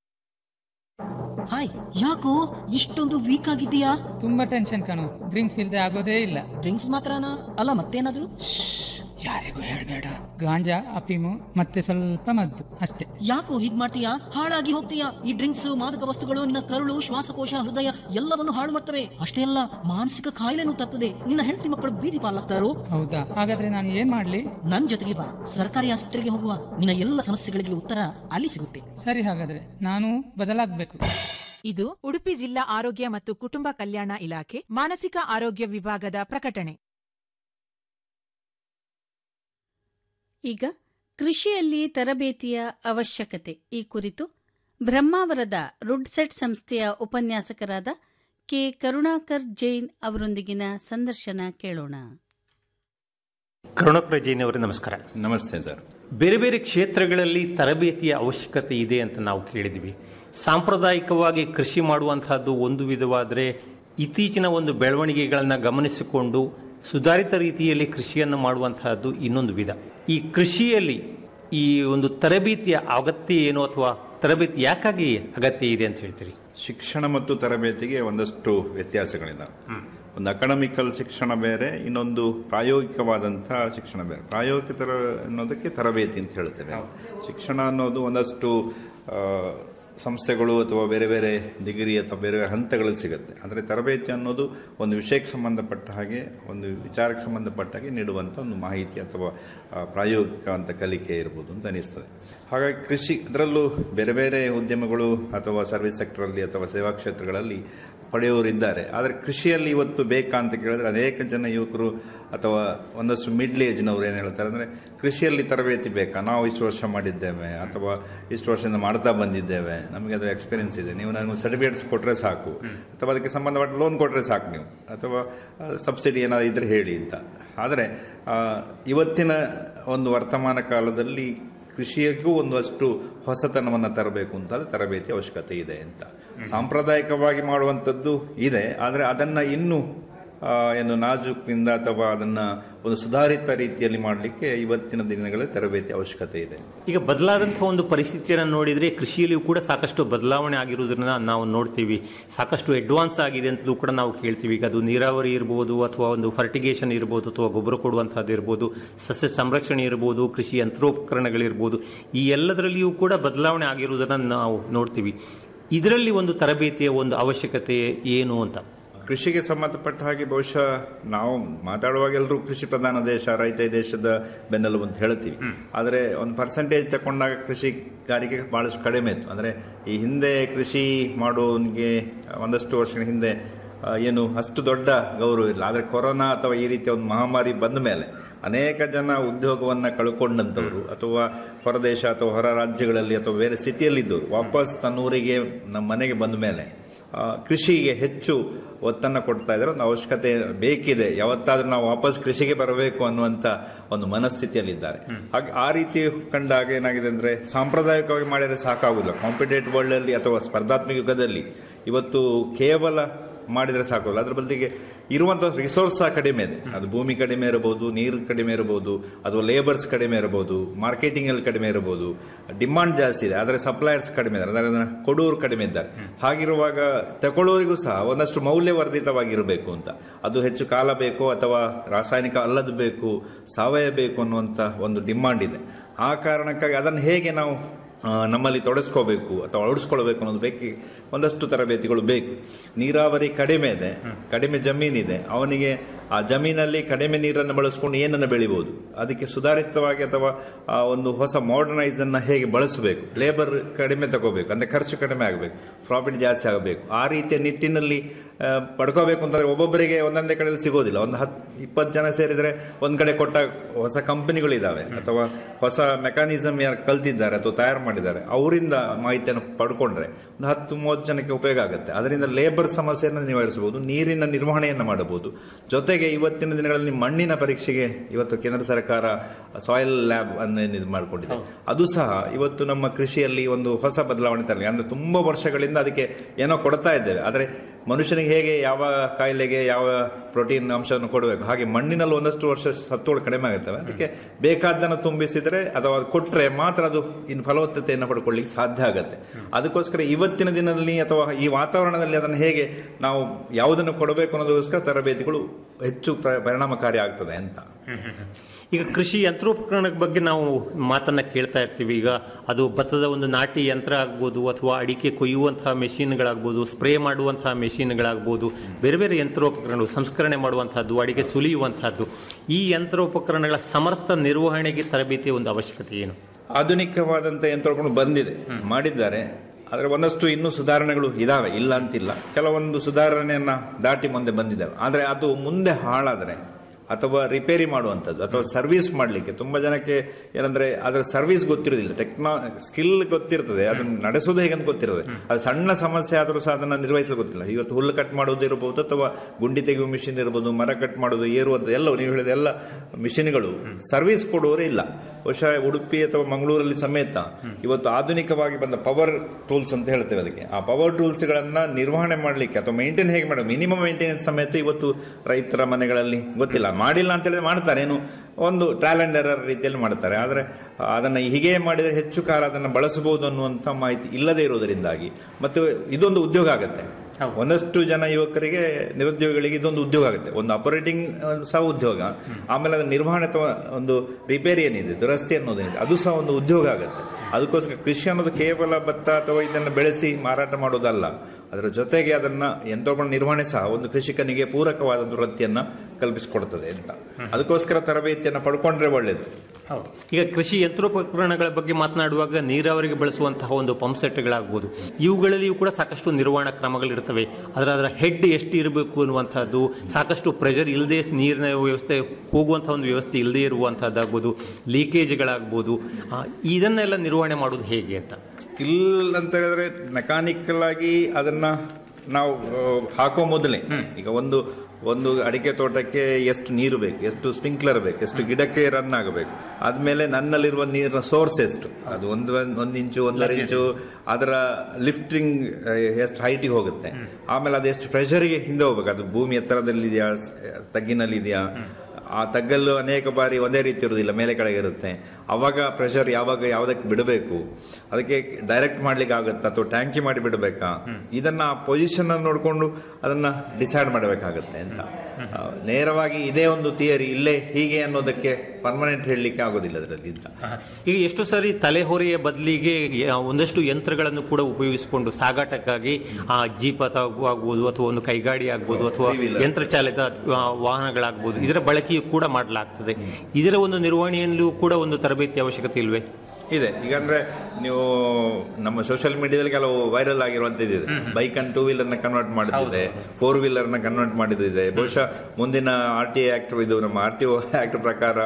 ಹಾಯ್ ಯಾಕೋ ಇಷ್ಟೊಂದು ವೀಕ್ ಆಗಿದ್ದೀಯಾ ತುಂಬಾ ಟೆನ್ಷನ್ ಕಣೋ ಡ್ರಿಂಕ್ಸ್ ಇಲ್ದೆ ಆಗೋದೇ ಇಲ್ಲ ಡ್ರಿಂಕ್ಸ್ ಮಾತ್ರನಾ ಅಲ್ಲ ಮತ್ತೇನಾದ್ರು ಯಾರಿಗೂ ಹೇಳ್ಬೇಡ ಗಾಂಜಾ ಅಫೀಮು ಮತ್ತೆ ಸ್ವಲ್ಪ ಮದ್ದು ಅಷ್ಟೇ ಯಾಕೋ ಹೀಗ್ ಮಾಡ್ತೀಯಾ ಹಾಳಾಗಿ ಹೋಗ್ತೀಯಾ ಈ ಡ್ರಿಂಕ್ಸ್ ಮಾದಕ ವಸ್ತುಗಳು ನಿನ್ನ ಕರುಳು ಶ್ವಾಸಕೋಶ ಹೃದಯ ಎಲ್ಲವನ್ನು ಹಾಳು ಮಾಡ್ತವೆ ಅಷ್ಟೇ ಅಲ್ಲ ಮಾನಸಿಕ ಕಾಯಿಲೆನೂ ತತ್ತದೆ ನಿನ್ನ ಹೆಂಡತಿ ಮಕ್ಕಳು ಬೀದಿ ಪಾಲಾಗ್ತಾರೋ ಹೌದಾ ಹಾಗಾದ್ರೆ ನಾನು ಏನ್ ಮಾಡ್ಲಿ ನನ್ ಜೊತೆಗೆ ಬಾ ಸರ್ಕಾರಿ ಆಸ್ಪತ್ರೆಗೆ ಹೋಗುವ ನಿನ್ನ ಎಲ್ಲ ಸಮಸ್ಯೆಗಳಿಗೆ ಉತ್ತರ ಅಲ್ಲಿ ಸಿಗುತ್ತೆ ಸರಿ ಹಾಗಾದ್ರೆ ನಾನು ಬದಲಾಗ್ಬೇಕು ಇದು ಉಡುಪಿ ಜಿಲ್ಲಾ ಆರೋಗ್ಯ ಮತ್ತು ಕುಟುಂಬ ಕಲ್ಯಾಣ ಇಲಾಖೆ ಮಾನಸಿಕ ಆರೋಗ್ಯ ವಿಭಾಗದ ಪ್ರಕಟಣೆ ಈಗ ಕೃಷಿಯಲ್ಲಿ ತರಬೇತಿಯ ಅವಶ್ಯಕತೆ ಈ ಕುರಿತು ಬ್ರಹ್ಮಾವರದ ರುಡ್ಸೆಟ್ ಸಂಸ್ಥೆಯ ಉಪನ್ಯಾಸಕರಾದ ಕೆ ಕರುಣಾಕರ್ ಜೈನ್ ಅವರೊಂದಿಗಿನ ಸಂದರ್ಶನ ಕೇಳೋಣ ಕರುಣಾಕರ ಜೈನ್ ಅವರೇ ನಮಸ್ಕಾರ ನಮಸ್ತೆ ಸರ್ ಬೇರೆ ಬೇರೆ ಕ್ಷೇತ್ರಗಳಲ್ಲಿ ತರಬೇತಿಯ ಅವಶ್ಯಕತೆ ಇದೆ ಅಂತ ನಾವು ಕೇಳಿದ್ವಿ ಸಾಂಪ್ರದಾಯಿಕವಾಗಿ ಕೃಷಿ ಮಾಡುವಂತಹದ್ದು ಒಂದು ವಿಧವಾದರೆ ಇತ್ತೀಚಿನ ಒಂದು ಬೆಳವಣಿಗೆಗಳನ್ನು ಗಮನಿಸಿಕೊಂಡು ಸುಧಾರಿತ ರೀತಿಯಲ್ಲಿ ಕೃಷಿಯನ್ನು ಮಾಡುವಂತಹದ್ದು ಇನ್ನೊಂದು ವಿಧ ಈ ಕೃಷಿಯಲ್ಲಿ ಈ ಒಂದು ತರಬೇತಿಯ ಅಗತ್ಯ ಏನು ಅಥವಾ ತರಬೇತಿ ಯಾಕಾಗಿ ಅಗತ್ಯ ಇದೆ ಅಂತ ಹೇಳ್ತೀರಿ ಶಿಕ್ಷಣ ಮತ್ತು ತರಬೇತಿಗೆ ಒಂದಷ್ಟು ವ್ಯತ್ಯಾಸಗಳಿದ್ದಾವೆ ಒಂದು ಅಕಾಡೆಮಿಕಲ್ ಶಿಕ್ಷಣ ಬೇರೆ ಇನ್ನೊಂದು ಪ್ರಾಯೋಗಿಕವಾದಂತಹ ಶಿಕ್ಷಣ ಬೇರೆ ಪ್ರಾಯೋಗಿಕ ತರ ಅನ್ನೋದಕ್ಕೆ ತರಬೇತಿ ಅಂತ ಹೇಳ್ತೇವೆ ಶಿಕ್ಷಣ ಅನ್ನೋದು ಒಂದಷ್ಟು ಆ, ಸಂಸ್ಥೆಗಳು ಅಥವಾ ಬೇರೆ ಬೇರೆ ಡಿಗ್ರಿ ಅಥವಾ ಬೇರೆ ಬೇರೆ ಹಂತಗಳಲ್ಲಿ ಸಿಗುತ್ತೆ ಆದರೆ ತರಬೇತಿ ಅನ್ನೋದು ಒಂದು ವಿಷಯಕ್ಕೆ ಸಂಬಂಧಪಟ್ಟ ಹಾಗೆ ಒಂದು ವಿಚಾರಕ್ಕೆ ಸಂಬಂಧಪಟ್ಟ ಹಾಗೆ ನೀಡುವಂಥ ಒಂದು ಮಾಹಿತಿ ಅಥವಾ ಆ, ಪ್ರಾಯೋಗಿಕ ಅಂತ ಕಲಿಕೆ ಇರ್ಬೋದು ಅಂತ ಅನಿಸ್ತದೆ ಹಾಗಾಗಿ ಕೃಷಿ ಅದರಲ್ಲೂ ಬೇರೆ ಬೇರೆ ಉದ್ಯಮಗಳು ಅಥವಾ ಸರ್ವಿಸ್ ಸೆಕ್ಟರಲ್ಲಿ ಅಥವಾ ಸೇವಾ ಕ್ಷೇತ್ರಗಳಲ್ಲಿ ಪಡೆಯುವವರಿದ್ದಾರೆ ಆದರೆ ಕೃಷಿಯಲ್ಲಿ ಇವತ್ತು ಬೇಕಾ ಅಂತ ಕೇಳಿದ್ರೆ ಅನೇಕ ಜನ ಯುವಕರು ಅಥವಾ ಒಂದಷ್ಟು ಮಿಡ್ಲ್ ಏಜ್ನವ್ರು ಏನು ಹೇಳ್ತಾರೆ ಅಂದರೆ ಕೃಷಿಯಲ್ಲಿ ತರಬೇತಿ ಬೇಕಾ ನಾವು ಇಷ್ಟು ವರ್ಷ ಮಾಡಿದ್ದೇವೆ ಅಥವಾ ಇಷ್ಟು ವರ್ಷದಿಂದ ಮಾಡ್ತಾ ಬಂದಿದ್ದೇವೆ ನಮಗೆ ಅದರ ಎಕ್ಸ್ಪೀರಿಯನ್ಸ್ ಇದೆ ನೀವು ನನಗೆ ಸರ್ಟಿಫಿಕೇಟ್ಸ್ ಕೊಟ್ಟರೆ ಸಾಕು ಅಥವಾ ಅದಕ್ಕೆ ಸಂಬಂಧಪಟ್ಟ ಲೋನ್ ಕೊಟ್ಟರೆ ಸಾಕು ನೀವು ಅಥವಾ ಸಬ್ಸಿಡಿ ಏನಾದರೂ ಇದ್ರೆ ಹೇಳಿ ಅಂತ ಆದರೆ ಆ, ಇವತ್ತಿನ ಒಂದು ವರ್ತಮಾನ ಕಾಲದಲ್ಲಿ ಕೃಷಿಯಕ್ಕೂ ಒಂದಷ್ಟು ಹೊಸತನವನ್ನು ತರಬೇಕು ಅಂತಾದ್ರೆ ತರಬೇತಿ ಅವಶ್ಯಕತೆ ಇದೆ ಅಂತ ಸಾಂಪ್ರದಾಯಿಕವಾಗಿ ಮಾಡುವಂಥದ್ದು ಇದೆ ಆದರೆ ಅದನ್ನ ಇನ್ನೂ ಆ, ಏನು ನಾಜೂಕಿನಿಂದ ಅಥವಾ ಅದನ್ನ ಒಂದು ಸುಧಾರಿತ ರೀತಿಯಲ್ಲಿ ಮಾಡಲಿಕ್ಕೆ ಇವತ್ತಿನ ದಿನಗಳಲ್ಲಿ ತರಬೇತಿ ಅವಶ್ಯಕತೆ ಇದೆ ಈಗ ಬದಲಾದಂತಹ ಒಂದು ಪರಿಸ್ಥಿತಿಯನ್ನು ನೋಡಿದ್ರೆ ಕೃಷಿಯಲ್ಲಿಯೂ ಕೂಡ ಸಾಕಷ್ಟು ಬದಲಾವಣೆ ಆಗಿರುವುದನ್ನ ನಾವು ನೋಡ್ತೀವಿ ಸಾಕಷ್ಟು ಅಡ್ವಾನ್ಸ್ ಆಗಿದೆ ಅಂತಲೂ ಕೂಡ ನಾವು ಕೇಳ್ತೀವಿ ಈಗ ಅದು ನೀರಾವರಿ ಇರ್ಬೋದು ಅಥವಾ ಒಂದು ಫರ್ಟಿಗೇಷನ್ ಇರ್ಬೋದು ಅಥವಾ ಗೊಬ್ಬರ ಕೊಡುವಂತಹದ್ದು ಇರ್ಬೋದು ಸಸ್ಯ ಸಂರಕ್ಷಣೆ ಇರ್ಬೋದು ಕೃಷಿ ಯಂತ್ರೋಪಕರಣಗಳಿರ್ಬೋದು ಈ ಎಲ್ಲದರಲ್ಲಿಯೂ ಕೂಡ ಬದಲಾವಣೆ ಆಗಿರುವುದನ್ನು ನಾವು ನೋಡ್ತೀವಿ ಇದರಲ್ಲಿ ಒಂದು ತರಬೇತಿಯ ಒಂದು ಅವಶ್ಯಕತೆ ಏನು ಅಂತ ಕೃಷಿಗೆ ಸಂಬಂಧಪಟ್ಟ ಹಾಗೆ ಬಹುಶಃ ನಾವು ಮಾತಾಡುವಾಗ ಎಲ್ಲರೂ ಕೃಷಿ ಪ್ರಧಾನ ದೇಶ ರೈತ ಈ ದೇಶದ ಬೆನ್ನೆಲುಬು ಅಂತ ಹೇಳ್ತೀವಿ ಆದರೆ ಒಂದು ಪರ್ಸೆಂಟೇಜ್ ತಕೊಂಡಾಗ ಕೃಷಿಗಾರಿಕೆ ಬಹಳಷ್ಟು ಕಡಿಮೆ ಇತ್ತು ಅಂದರೆ ಈ ಹಿಂದೆ ಕೃಷಿ ಮಾಡೋನಿಗೆ ಒಂದಷ್ಟು ವರ್ಷಗಳ ಹಿಂದೆ ಆ, ಏನು ಅಷ್ಟು ದೊಡ್ಡ ಗೌರವ ಇಲ್ಲ ಆದರೆ ಕೊರೋನಾ ಅಥವಾ ಈ ರೀತಿಯ ಒಂದು ಮಹಾಮಾರಿ ಬಂದ ಮೇಲೆ ಅನೇಕ ಜನ ಉದ್ಯೋಗವನ್ನು ಕಳ್ಕೊಂಡಂಥವ್ರು ಅಥವಾ ಹೊರದೇಶ ಅಥವಾ ಹೊರ ರಾಜ್ಯಗಳಲ್ಲಿ ಅಥವಾ ಬೇರೆ ಸಿಟಿಯಲ್ಲಿದ್ದವರು ವಾಪಸ್ ತನ್ನೂರಿಗೆ ನಮ್ಮ ಮನೆಗೆ ಬಂದ ಮೇಲೆ ಆ, ಕೃಷಿಗೆ ಹೆಚ್ಚು ಒತ್ತನ್ನು ಕೊಡ್ತಾ ಇದ್ದಾರೆ ಒಂದು ಅವಶ್ಯಕತೆ ಬೇಕಿದೆ ಯಾವತ್ತಾದ್ರೂ ನಾವು ವಾಪಸ್ ಕೃಷಿಗೆ ಬರಬೇಕು ಅನ್ನುವಂತ ಒಂದು ಮನಸ್ಥಿತಿಯಲ್ಲಿದ್ದಾರೆ ಹಾಗೆ ಆ ರೀತಿ ಕಂಡಾಗ ಏನಾಗಿದೆ ಅಂದ್ರೆ ಸಾಂಪ್ರದಾಯಿಕವಾಗಿ ಮಾಡಿದ್ರೆ ಸಾಕಾಗುದಿಲ್ಲ ಕಾಂಪಿಟೇಟಿವ್ ವರ್ಲ್ಡ್ ಅಲ್ಲಿ ಅಥವಾ ಸ್ಪರ್ಧಾತ್ಮಕ ಯುಗದಲ್ಲಿ ಇವತ್ತು ಕೇವಲ ಮಾಡಿದ್ರೆ ಸಾಕೋಲ್ಲ ಅದ್ರ ಬದಲಿಗೆ ಇರುವಂತಹ ರಿಸೋರ್ಸ್ ಸಹ ಕಡಿಮೆ ಇದೆ ಅದು ಭೂಮಿ ಕಡಿಮೆ ಇರಬಹುದು ನೀರು ಕಡಿಮೆ ಇರಬಹುದು ಅಥವಾ ಲೇಬರ್ಸ್ ಕಡಿಮೆ ಇರಬಹುದು ಮಾರ್ಕೆಟಿಂಗ್ ಅಲ್ಲಿ ಕಡಿಮೆ ಇರಬಹುದು ಡಿಮಾಂಡ್ ಜಾಸ್ತಿ ಇದೆ ಆದರೆ ಸಪ್ಲೈಯರ್ಸ್ ಕಡಿಮೆ ಇದ್ದಾರೆ ಅಂದ್ರೆ ಅದನ್ನ ಕೊಡೋರು ಕಡಿಮೆ ಇದ್ದಾರೆ ಹಾಗಿರುವಾಗ ತಗೊಳ್ಳೋರಿಗೂ ಸಹ ಒಂದಷ್ಟು ಮೌಲ್ಯವರ್ಧಿತವಾಗಿರಬೇಕು ಅಂತ ಅದು ಹೆಚ್ಚು ಕಾಲ ಬೇಕು ಅಥವಾ ರಾಸಾಯನಿಕ ಅಲ್ಲದು ಬೇಕು ಸಾವಯವ ಬೇಕು ಅನ್ನುವಂತ ಒಂದು ಡಿಮಾಂಡ್ ಇದೆ ಆ ಕಾರಣಕ್ಕಾಗಿ ಅದನ್ನು ಹೇಗೆ ನಾವು ಆ, ನಮ್ಮಲ್ಲಿ ತೊಡಸ್ಕೋಬೇಕು ಅಥವಾ ಅಳವಡಿಸ್ಕೊಳ್ಬೇಕು ಅನ್ನೋದು ಬೇಕು ಒಂದಷ್ಟು ತರಬೇತಿಗಳು ಬೇಕು ನೀರಾವರಿ ಕಡಿಮೆ ಇದೆ ಕಡಿಮೆ ಜಮೀನಿದೆ ಅವನಿಗೆ ಆ ಜಮೀನಲ್ಲಿ ಕಡಿಮೆ ನೀರನ್ನು ಬಳಸ್ಕೊಂಡು ಏನನ್ನು ಬೆಳಿಬಹುದು ಅದಕ್ಕೆ ಸುಧಾರಿತವಾಗಿ ಅಥವಾ ಆ ಒಂದು ಹೊಸ ಮಾಡರ್ನೈಸ್ ಅನ್ನ ಹೇಗೆ ಬಳಸಬೇಕು ಲೇಬರ್ ಕಡಿಮೆ ತಗೋಬೇಕು ಅಂದ್ರೆ ಖರ್ಚು ಕಡಿಮೆ ಆಗಬೇಕು ಪ್ರಾಫಿಟ್ ಜಾಸ್ತಿ ಆಗಬೇಕು ಆ ರೀತಿಯ ನಿಟ್ಟಿನಲ್ಲಿ ಆ, ಪಡ್ಕೋಬೇಕು ಅಂತಂದ್ರೆ ಒಬ್ಬೊಬ್ಬರಿಗೆ ಒಂದೊಂದೇ ಕಡೆಯಲ್ಲಿ ಸಿಗೋದಿಲ್ಲ ಒಂದು ಹತ್ತು ಇಪ್ಪತ್ತು ಜನ ಸೇರಿದ್ರೆ ಒಂದ್ ಕಡೆ ಕೊಟ್ಟ ಹೊಸ ಕಂಪನಿಗಳಿದಾವೆ ಅಥವಾ ಹೊಸ ಮೆಕ್ಯಾನಿಸಮ್ ಯಾರು ಕಲ್ತಿದ್ದಾರೆ ಅಥವಾ ತಯಾರು ಮಾಡಿದ್ದಾರೆ ಅವರಿಂದ ಮಾಹಿತಿಯನ್ನು ಪಡ್ಕೊಂಡ್ರೆ ಒಂದು ಹತ್ತು ಮೂವತ್ತು ಜನಕ್ಕೆ ಉಪಯೋಗ ಆಗುತ್ತೆ ಅದರಿಂದ ಲೇಬರ್ ಸಮಸ್ಯೆಯನ್ನು ನಿವಾರಿಸಬಹುದು ನೀರಿನ ನಿರ್ವಹಣೆಯನ್ನು ಮಾಡಬಹುದು ಜೊತೆಗೆ ಇವತ್ತಿನ ದಿನಗಳಲ್ಲಿ ಮಣ್ಣಿನ ಪರೀಕ್ಷೆಗೆ ಇವತ್ತು ಕೇಂದ್ರ ಸರ್ಕಾರ ಸಾಯಿಲ್ ಲ್ಯಾಬ್ ಅನ್ನು ಏನು ಇದು ಮಾಡಿಕೊಂಡಿದೆ ಅದು ಸಹ ಇವತ್ತು ನಮ್ಮ ಕೃಷಿಯಲ್ಲಿ ಒಂದು ಹೊಸ ಬದಲಾವಣೆ ತರಲಿ ಅಂದ್ರೆ ತುಂಬಾ ವರ್ಷಗಳಿಂದ ಅದಕ್ಕೆ ಏನೋ ಕೊಡ್ತಾ ಇದ್ದೇವೆ ಆದರೆ ಮನುಷ್ಯನಿಗೆ ಹೇಗೆ ಯಾವ ಕಾಯಿಲೆಗೆ ಯಾವ ಪ್ರೋಟೀನ್ ಅಂಶವನ್ನು ಕೊಡಬೇಕು ಹಾಗೆ ಮಣ್ಣಿನಲ್ಲಿ ಒಂದಷ್ಟು ವರ್ಷ ಸತ್ತುಗಳು ಕಡಿಮೆ ಆಗುತ್ತವೆ ಅದಕ್ಕೆ ಬೇಕಾದ್ದನ್ನು ತುಂಬಿಸಿದರೆ ಅಥವಾ ಅದು ಕೊಟ್ಟರೆ ಮಾತ್ರ ಅದು ಇನ್ನು ಫಲವತ್ತತೆಯನ್ನು ಪಡ್ಕೊಳ್ಳಿಕ್ಕೆ ಸಾಧ್ಯ ಆಗುತ್ತೆ ಅದಕ್ಕೋಸ್ಕರ ಇವತ್ತಿನ ದಿನದಲ್ಲಿ ಅಥವಾ ಈ ವಾತಾವರಣದಲ್ಲಿ ಅದನ್ನು ಹೇಗೆ ನಾವು ಯಾವುದನ್ನು ಕೊಡಬೇಕು ಅನ್ನೋದಕ್ಕೋಸ್ಕರ ತರಬೇತಿಗಳು ಹೆಚ್ಚು ಪ್ರ- ಪರಿಣಾಮಕಾರಿ ಆಗ್ತದೆ ಅಂತ ಈಗ ಕೃಷಿ ಯಂತ್ರೋಪಕರಣದ ಬಗ್ಗೆ ನಾವು ಮಾತನ್ನ ಕೇಳ್ತಾ ಇರ್ತೀವಿ ಈಗ ಅದು ಭತ್ತದ ಒಂದು ನಾಟಿ ಯಂತ್ರ ಆಗ್ಬೋದು ಅಥವಾ ಅಡಿಕೆ ಕೊಯ್ಯುವಂತಹ ಮೆಷಿನ್ಗಳಾಗ್ಬೋದು ಸ್ಪ್ರೇ ಮಾಡುವಂತಹ ಮೆಷಿನ್ಗಳಾಗ್ಬೋದು ಬೇರೆ ಬೇರೆ ಯಂತ್ರೋಪಕರಣಗಳು ಸಂಸ್ಕರಣೆ ಮಾಡುವಂತಹದ್ದು ಅಡಿಕೆ ಸುಲಿಯುವಂತಹದ್ದು ಈ ಯಂತ್ರೋಪಕರಣಗಳ ಸಮರ್ಥ ನಿರ್ವಹಣೆಗೆ ತರಬೇತಿಯ ಒಂದು ಅವಶ್ಯಕತೆ ಏನು ಆಧುನಿಕವಾದಂಥ ಯಂತ್ರೋಪಕರಣ ಬಂದಿದೆ ಮಾಡಿದ್ದಾರೆ ಆದರೆ ಒಂದಷ್ಟು ಇನ್ನೂ ಸುಧಾರಣೆಗಳು ಇದಾವೆ ಇಲ್ಲ ಅಂತಿಲ್ಲ ಕೆಲವೊಂದು ಸುಧಾರಣೆಯನ್ನ ದಾಟಿ ಮುಂದೆ ಬಂದಿದ್ದಾವೆ ಆದರೆ ಅದು ಮುಂದೆ ಹಾಳಾದರೆ ಅಥವಾ ರಿಪೇರಿ ಮಾಡುವಂಥದ್ದು ಅಥವಾ ಸರ್ವಿಸ್ ಮಾಡಲಿಕ್ಕೆ ತುಂಬಾ ಜನಕ್ಕೆ ಏನಂದ್ರೆ ಅದರ ಸರ್ವಿಸ್ ಗೊತ್ತಿರೋದಿಲ್ಲ ಟೆಕ್ನಾ ಸ್ಕಿಲ್ ಗೊತ್ತಿರ್ತದೆ ಅದನ್ನು ನಡೆಸೋದು ಹೇಗೆ ಅಂತ ಗೊತ್ತಿರ್ತದೆ ಅದು ಸಣ್ಣ ಸಮಸ್ಯೆ ಆದರೂ ಸಹ ಅದನ್ನು ನಿರ್ವಹಿಸಲು ಗೊತ್ತಿಲ್ಲ ಇವತ್ತು ಹುಲ್ಲು ಕಟ್ ಮಾಡೋದು ಇರಬಹುದು ಅಥವಾ ಗುಂಡಿ ತೆಗೆಯುವ ಮಿಷಿನ್ ಇರಬಹುದು ಮರ ಕಟ್ ಮಾಡೋದು ಏರುವಂಥದ್ದು ಎಲ್ಲವೂ ನೀವು ಹೇಳಿದ ಎಲ್ಲ ಮಿಷಿನ್ಗಳು ಸರ್ವಿಸ್ ಕೊಡುವವರೇ ಇಲ್ಲ ಬಹುಶಃ ಉಡುಪಿ ಅಥವಾ ಮಂಗಳೂರಲ್ಲಿ ಸಮೇತ ಇವತ್ತು ಆಧುನಿಕವಾಗಿ ಬಂದ ಪವರ್ ಟೂಲ್ಸ್ ಅಂತ ಹೇಳ್ತೇವೆ ಅದಕ್ಕೆ ಆ ಪವರ್ ಟೂಲ್ಸ್ ಗಳನ್ನ ನಿರ್ವಹಣೆ ಮಾಡಲಿಕ್ಕೆ ಅಥವಾ ಮೇಂಟೈನ್ ಹೇಗೆ ಮಾಡಬೇಕು ಮಿನಿಮಮ್ ಮೇಂಟೆನೆನ್ಸ್ ಸಮೇತ ಇವತ್ತು ರೈತರ ಮನೆಗಳಲ್ಲಿ ಗೊತ್ತಿಲ್ಲ ಮಾಡಿಲ್ಲ ಅಂತ ಹೇಳಿದ್ರೆ ಮಾಡ್ತಾರೆ ಏನು ಒಂದು ಟ್ರಯಲ್ ಅಂಡ್ ಎರರ್ ರೀತಿಯಲ್ಲಿ ಮಾಡ್ತಾರೆ ಆದರೆ ಅದನ್ನ ಹೀಗೆ ಮಾಡಿದರೆ ಹೆಚ್ಚು ಕಾಲ ಅದನ್ನು ಬಳಸಬಹುದು ಅನ್ನುವಂಥ ಮಾಹಿತಿ ಇಲ್ಲದೆ ಇರುವುದರಿಂದಾಗಿ ಮತ್ತು ಇದೊಂದು ಉದ್ಯೋಗ ಆಗುತ್ತೆ ಒಂದಷ್ಟು ಜನ ಯುವಕರಿಗೆ ನಿರುದ್ಯೋಗಿಗಳಿಗೆ ಇದೊಂದು ಉದ್ಯೋಗ ಆಗುತ್ತೆ ಒಂದು ಆಪರೇಟಿಂಗ್ ಸಹ ಉದ್ಯೋಗ ಆಮೇಲೆ ಅದರ ನಿರ್ವಹಣೆ ಅಥವಾ ಒಂದು ರಿಪೇರಿ ಏನಿದೆ ದುರಸ್ತಿ ಅನ್ನೋದೇನಿದೆ ಅದು ಸಹ ಒಂದು ಉದ್ಯೋಗ ಆಗುತ್ತೆ ಅದಕ್ಕೋಸ್ಕರ ಕೃಷಿ ಅನ್ನೋದು ಕೇವಲ ಭತ್ತ ಅಥವಾ ಇದನ್ನು ಬೆಳೆಸಿ ಮಾರಾಟ ಮಾಡೋದಲ್ಲ ಅದರ ಜೊತೆಗೆ ಅದನ್ನ ಯಂತ್ರೋಪಕರಣ ನಿರ್ವಹಣೆ ಸಹ ಒಂದು ಕೃಷಿಕನಿಗೆ ಪೂರಕವಾದ ವೃತ್ತಿಯನ್ನ ಕಲ್ಪಿಸಿಕೊಡ್ತದೆ ಅಂತ ಅದಕ್ಕೋಸ್ಕರ ತರಬೇತಿಯನ್ನು ಪಡ್ಕೊಂಡ್ರೆ ಒಳ್ಳೇದು ಈಗ ಕೃಷಿ ಯಂತ್ರೋಪಕರಣಗಳ ಬಗ್ಗೆ ಮಾತನಾಡುವಾಗ ನೀರಾವರಿಗೆ ಬಳಸುವಂತಹ ಒಂದು ಪಂಪ್ ಸೆಟ್ಗಳಾಗ್ಬೋದು ಇವುಗಳಲ್ಲಿಯೂ ಕೂಡ ಸಾಕಷ್ಟು ನಿರ್ವಹಣಾ ಕ್ರಮಗಳಿರ್ತವೆ ಅದರ ಅದರ ಹೆಡ್ ಎಷ್ಟು ಇರಬೇಕು ಅನ್ನುವಂಥದ್ದು ಸಾಕಷ್ಟು ಪ್ರೆಷರ್ ಇಲ್ಲದೆ ನೀರಿನ ವ್ಯವಸ್ಥೆ ಹೋಗುವಂತಹ ಒಂದು ವ್ಯವಸ್ಥೆ ಇಲ್ಲದೆ ಇರುವಂತಹದ್ದಾಗ್ಬೋದು ಲೀಕೇಜ್ಗಳಾಗ್ಬೋದು ಆ, ಇದನ್ನೆಲ್ಲ ನಿರ್ವಹಣೆ ಮಾಡೋದು ಹೇಗೆ ಅಂತ ಸ್ಕಿಲ್ ಅಂತ ಹೇಳಿದ್ರೆ ಮೆಕ್ಯಾನಿಕಲ್ ಆಗಿ ಅದನ್ನ ನಾವು ಆ, ಹಾಕೋ ಮೊದಲೇ ಈಗ ಒಂದು ಒಂದು ಅಡಿಕೆ ತೋಟಕ್ಕೆ ಎಷ್ಟು ನೀರು ಬೇಕು ಎಷ್ಟು ಸ್ಪ್ರಿಂಕ್ಲರ್ ಬೇಕು ಎಷ್ಟು ಗಿಡಕ್ಕೆ ರನ್ ಆಗಬೇಕು ಆದ್ಮೇಲೆ ನನ್ನಲ್ಲಿರುವ ನೀರಿನ ಸೋರ್ಸ್ ಎಷ್ಟು ಅದು ಒಂದು ಒಂದು ಇಂಚು ಒಂದರ ಇಂಚು ಅದರ ಲಿಫ್ಟಿಂಗ್ ಎಷ್ಟು ಹೈಟಿಗೆ ಹೋಗುತ್ತೆ ಆಮೇಲೆ ಅದು ಎಷ್ಟು ಪ್ರೆಷರ್ಗೆ ಹಿಂದೆ ಹೋಗ್ಬೇಕು ಅದು ಭೂಮಿ ಎತ್ತರದಲ್ಲಿದೆಯಾ ತಗ್ಗಿನಲ್ಲಿದೆಯಾ ಆ ತಗ್ಗಲ್ಲು ಅನೇಕ ಬಾರಿ ಒಂದೇ ರೀತಿ ಇರುವುದಿಲ್ಲ ಮೇಲೆ ಕೆಳಗೆ ಇರುತ್ತೆ ಅವಾಗ ಪ್ರೆಷರ್ ಯಾವಾಗ ಯಾವುದಕ್ಕೆ ಬಿಡಬೇಕು ಅದಕ್ಕೆ ಡೈರೆಕ್ಟ್ ಮಾಡ್ಲಿಕ್ಕೆ ಆಗುತ್ತಾ ಅಥವಾ ಟ್ಯಾಂಕಿ ಮಾಡಿ ಬಿಡಬೇಕಾ ಇದನ್ನ ಪೊಸಿಷನ್ ನೋಡಿಕೊಂಡು ಅದನ್ನ ಡಿಸೈಡ್ ಮಾಡಬೇಕಾಗತ್ತೆ ಅಂತ ಆ, ನೇರವಾಗಿ ಇದೇ ಒಂದು ಥಿಯರಿ ಇಲ್ಲೇ ಹೀಗೆ ಅನ್ನೋದಕ್ಕೆ ಪರ್ಮನೆಂಟ್ ಹೇಳಲಿಕ್ಕೆ ಆಗೋದಿಲ್ಲ ಅದರಲ್ಲಿ ಅಂತ ಈಗ ಎಷ್ಟು ಸಾರಿ ತಲೆಹೊರೆಯ ಬದಲಿಗೆ ಒಂದಷ್ಟು ಯಂತ್ರಗಳನ್ನು ಕೂಡ ಉಪಯೋಗಿಸಿಕೊಂಡು ಸಾಗಾಟಕ್ಕಾಗಿ ಆ ಜೀಪ್ ಅಥವಾ ಆಗ್ಬೋದು ಅಥವಾ ಒಂದು ಕೈಗಾಡಿ ಆಗ್ಬೋದು ಅಥವಾ ಯಂತ್ರ ಚಾಲಿತ ಆ, ವಾಹನಗಳಾಗ್ಬೋದು ಇದರ ಬಳಕೆಯು ಕೂಡ ಮಾಡಲಾಗ್ತದೆ ಇದರ ಒಂದು ನಿರ್ವಹಣೆಯಲ್ಲೂ ಕೂಡ ಒಂದು ತರಬೇತಿ ಅವಶ್ಯಕತೆ ಇಲ್ವೇ ಇದೆ ಈಗ ಅಂದ್ರೆ ನೀವು ನಮ್ಮ ಸೋಷಿಯಲ್ ಮೀಡಿಯಾದಲ್ಲಿ ಕೆಲವು ವೈರಲ್ ಆಗಿರುವಂತದ್ದು ಇದೆ ಬೈಕ್ ಅನ್ನು ಟೂ ವೀಲರ್ ನ ಕನ್ವರ್ಟ್ ಮಾಡಿದೆ ಫೋರ್ ವೀಲರ್ ನ ಕನ್ವರ್ಟ್ ಮಾಡಿದೆ ಬಹುಶಃ ಮುಂದಿನ ಆರ್ ಟಿ ಆಕ್ಟ್ ಇದು ನಮ್ಮ ಆರ್ ಟಿ ಆಕ್ಟ್ ಪ್ರಕಾರ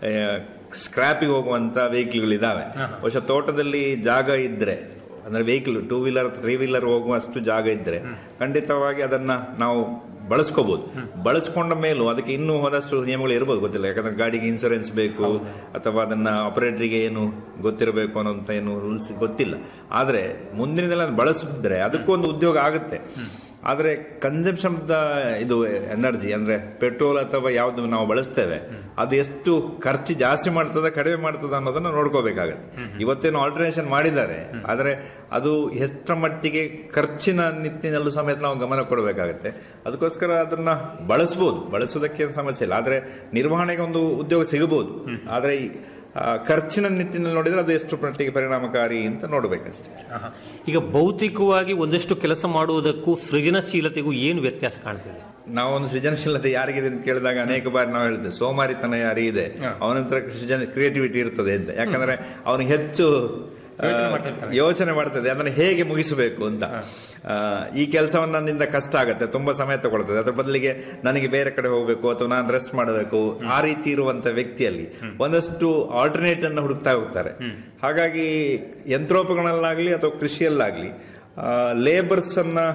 ಸ್ಕ್ರಾಪಿಗೆ ಹೋಗುವಂತ ವೆಹಿಕಲ್ಗಳು ಇದಾವೆ ಬಹುಶಃ ತೋಟದಲ್ಲಿ ಜಾಗ ಇದ್ರೆ ಅಂದ್ರೆ vehicle two wheeler three wheeler ಹೋಗುವಷ್ಟು ಜಾಗ ಇದ್ರೆ ಖಂಡಿತವಾಗಿ ಅದನ್ನ ನಾವು ಬಳಸ್ಕೋಬಹುದು ಬಳಸ್ಕೊಂಡ ಮೇಲೂ ಅದಕ್ಕೆ ಇನ್ನೂ ಹೋದಷ್ಟು ನಿಯಮಗಳು ಇರ್ಬೋದು ಗೊತ್ತಿಲ್ಲ ಯಾಕಂದ್ರೆ ಗಾಡಿಗೆ ಇನ್ಸೂರೆನ್ಸ್ ಬೇಕು ಅಥವಾ ಅದನ್ನ ಆಪರೇಟರ್ಗೆ ಏನು ಗೊತ್ತಿರಬೇಕು ಅನ್ನೋಂತ ಏನು ರೂಲ್ಸ್ ಗೊತ್ತಿಲ್ಲ ಆದ್ರೆ ಮುಂದಿನ ದಿನ ಅದನ್ನ ಬಳಸಿದ್ರೆ ಅದಕ್ಕೂ ಒಂದು ಉದ್ಯೋಗ ಆಗುತ್ತೆ ಆದ್ರೆ ಕನ್ಸಂಪ್ಷನ್ ಇದು ಎನರ್ಜಿ ಅಂದ್ರೆ ಪೆಟ್ರೋಲ್ ಅಥವಾ ಯಾವ್ದು ನಾವು ಬಳಸ್ತೇವೆ ಅದು ಎಷ್ಟು ಖರ್ಚು ಜಾಸ್ತಿ ಮಾಡ್ತದ ಕಡಿಮೆ ಮಾಡ್ತದ ಅನ್ನೋದನ್ನ ನೋಡ್ಕೋಬೇಕಾಗತ್ತೆ ಇವತ್ತೇನು ಆಲ್ಟರ್ನೇಷನ್ ಮಾಡಿದ್ದಾರೆ ಆದ್ರೆ ಅದು ಎಷ್ಟರ ಮಟ್ಟಿಗೆ ಖರ್ಚಿನ ನಿಟ್ಟಿನಲ್ಲೂ ಸಮೇತ ನಾವು ಗಮನ ಕೊಡಬೇಕಾಗತ್ತೆ ಅದಕ್ಕೋಸ್ಕರ ಅದನ್ನ ಬಳಸಬಹುದು ಬಳಸೋದಕ್ಕೆ ಏನು ಸಮಸ್ಯೆ ಇಲ್ಲ ಆದ್ರೆ ನಿರ್ವಹಣೆಗೆ ಒಂದು ಉದ್ಯೋಗ ಸಿಗಬಹುದು ಆದ್ರೆ ಈ, ಆ, ಖರ್ಚಿನ ನಿಟ್ಟಿನಲ್ಲಿ ನೋಡಿದ್ರೆ ಅದು ಎಷ್ಟು ಮಟ್ಟಿಗೆ ಪರಿಣಾಮಕಾರಿ ಅಂತ ನೋಡ್ಬೇಕಷ್ಟೇ ಈಗ ಭೌತಿಕವಾಗಿ ಒಂದಷ್ಟು ಕೆಲಸ ಮಾಡುವುದಕ್ಕೂ ಸೃಜನಶೀಲತೆಗೂ ಏನು ವ್ಯತ್ಯಾಸ ಕಾಣ್ತಿದೆ ನಾವು ಒಂದು ಸೃಜನಶೀಲತೆ ಯಾರಿಗಿದೆ ಅಂತ ಕೇಳಿದಾಗ ಅನೇಕ ಬಾರಿ ನಾವು ಹೇಳ್ತೇವೆ ಸೋಮಾರಿತನ ಯಾರಿಗಿದೆ ಅವನ ಹತ್ರ ಸೃಜನ ಕ್ರಿಯೇಟಿವಿಟಿ ಇರ್ತದೆ ಅಂತ ಯಾಕಂದ್ರೆ ಅವನಿಗೆ ಹೆಚ್ಚು ಆ, ಯೋಚನೆ ಮಾಡ್ತದೆ ಅದನ್ನು ಹೇಗೆ ಮುಗಿಸಬೇಕು ಅಂತ ಆ, ಈ ಕೆಲಸವನ್ನು ನನ್ನಿಂದ ಕಷ್ಟ ಆಗುತ್ತೆ ತುಂಬಾ ಸಮಯ ತಗೊಳ್ತದೆ ಅದ್ರ ಬದಲಿಗೆ ನನಗೆ ಬೇರೆ ಕಡೆ ಹೋಗಬೇಕು ಅಥವಾ ನಾನು ರೆಸ್ಟ್ ಮಾಡಬೇಕು ಆ ರೀತಿ ಇರುವಂತ ವ್ಯಕ್ತಿಯಲ್ಲಿ ಒಂದಷ್ಟು ಆಲ್ಟರ್ನೇಟ್ ಅನ್ನು ಹುಡುಕ್ತಾ ಹೋಗ್ತಾರೆ ಹಾಗಾಗಿ ಯಂತ್ರೋಪಕರಣಗಳಾಗ್ಲಿ ಅಥವಾ ಕೃಷಿಯಲ್ಲಾಗ್ಲಿ ಲೇಬರ್ಸ್ ಅನ್ನ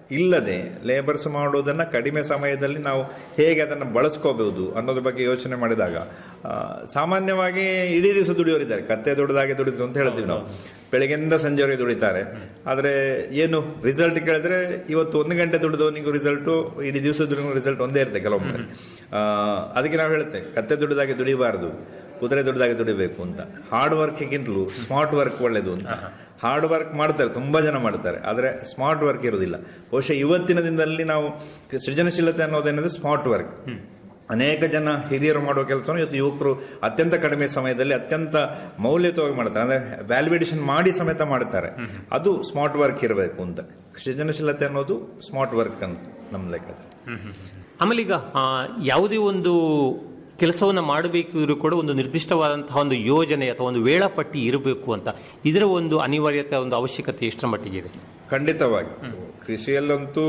ಇಲ್ಲದೆ ಲೇಬರ್ಸ್ ಮಾಡುವುದನ್ನು ಕಡಿಮೆ ಸಮಯದಲ್ಲಿ ನಾವು ಹೇಗೆ ಅದನ್ನು ಬಳಸ್ಕೋಬಹುದು ಅನ್ನೋದ್ರ ಬಗ್ಗೆ ಯೋಚನೆ ಮಾಡಿದಾಗ ಆ, ಸಾಮಾನ್ಯವಾಗಿ ಇಡೀ ದಿವಸ ದುಡಿಯೋರಿದ್ದಾರೆ ಕತ್ತೆ ದುಡಿದಾಗೆ ದುಡಿದು ಅಂತ ಹೇಳ್ತೀವಿ ನಾವು ಬೆಳಗ್ಗೆಯಿಂದ ಸಂಜೆವರೆಗೆ ದುಡಿತಾರೆ ಆದರೆ ಏನು ರಿಸಲ್ಟ್ ಕೇಳಿದ್ರೆ ಇವತ್ತು ಒಂದು ಗಂಟೆ ದುಡಿದವನಿಗೂ ರಿಸಲ್ಟು ಇಡೀ ದಿವಸ ದುಡಿದೋ ರಿಸಲ್ಟ್ ಒಂದೇ ಇರುತ್ತೆ ಕೆಲವೊಮ್ಮೆ ಆ, ಅದಕ್ಕೆ ನಾವು ಹೇಳ್ತೇವೆ ಕತ್ತೆ ದುಡಿದಾಗೆ ದುಡಿಬಾರದು ಕುದುರೆ ದುಡಿದಾಗೆ ದುಡಿಬೇಕು ಅಂತ ಹಾರ್ಡ್ ವರ್ಕ್ಗಿಂತಲೂ ಸ್ಮಾರ್ಟ್ ವರ್ಕ್ ಒಳ್ಳೇದು ಅಂತ ಹಾರ್ಡ್ ವರ್ಕ್ ಮಾಡ್ತಾರೆ ತುಂಬಾ ಜನ ಮಾಡ್ತಾರೆ ಆದರೆ ಸ್ಮಾರ್ಟ್ ವರ್ಕ್ ಇರೋದಿಲ್ಲ ಬಹುಶಃ ಇವತ್ತಿನ ದಿನದಲ್ಲಿ ನಾವು ಸೃಜನಶೀಲತೆ ಅನ್ನೋದೇನಂದ್ರೆ ಸ್ಮಾರ್ಟ್ ವರ್ಕ್ ಅನೇಕ ಜನ ಹಿರಿಯರು ಮಾಡುವ ಕೆಲಸವನ್ನು ಇವತ್ತು ಯುವಕರು ಅತ್ಯಂತ ಕಡಿಮೆ ಸಮಯದಲ್ಲಿ ಅತ್ಯಂತ ಮೌಲ್ಯಯುತವಾಗಿ ಮಾಡ್ತಾರೆ ಅಂದ್ರೆ ವ್ಯಾಲ್ಯುಡೇಷನ್ ಮಾಡಿ ಸಮೇತ ಮಾಡ್ತಾರೆ ಅದು ಸ್ಮಾರ್ಟ್ ವರ್ಕ್ ಇರಬೇಕು ಅಂತ ಸೃಜನಶೀಲತೆ ಅನ್ನೋದು ಸ್ಮಾರ್ಟ್ ವರ್ಕ್ ಅಂತ ನಮ್ಮ ಲೆಕ್ಕದಲ್ಲಿ ಆಮೇಲೆ ಈಗ ಆ, ಯಾವುದೇ ಒಂದು ಕೆಲಸವನ್ನು ಮಾಡಬೇಕಿದ್ರೂ ಕೂಡ ಒಂದು ನಿರ್ದಿಷ್ಟವಾದಂತಹ ಒಂದು ಯೋಜನೆ ಅಥವಾ ಒಂದು ವೇಳಾಪಟ್ಟಿ ಇರಬೇಕು ಅಂತ ಇದರ ಒಂದು ಅನಿವಾರ್ಯತೆ ಒಂದು ಅವಶ್ಯಕತೆ ಎಷ್ಟರ ಮಟ್ಟಿಗೆ ಇದೆ ಖಂಡಿತವಾಗಿ ಕೃಷಿಯಲ್ಲಂತೂ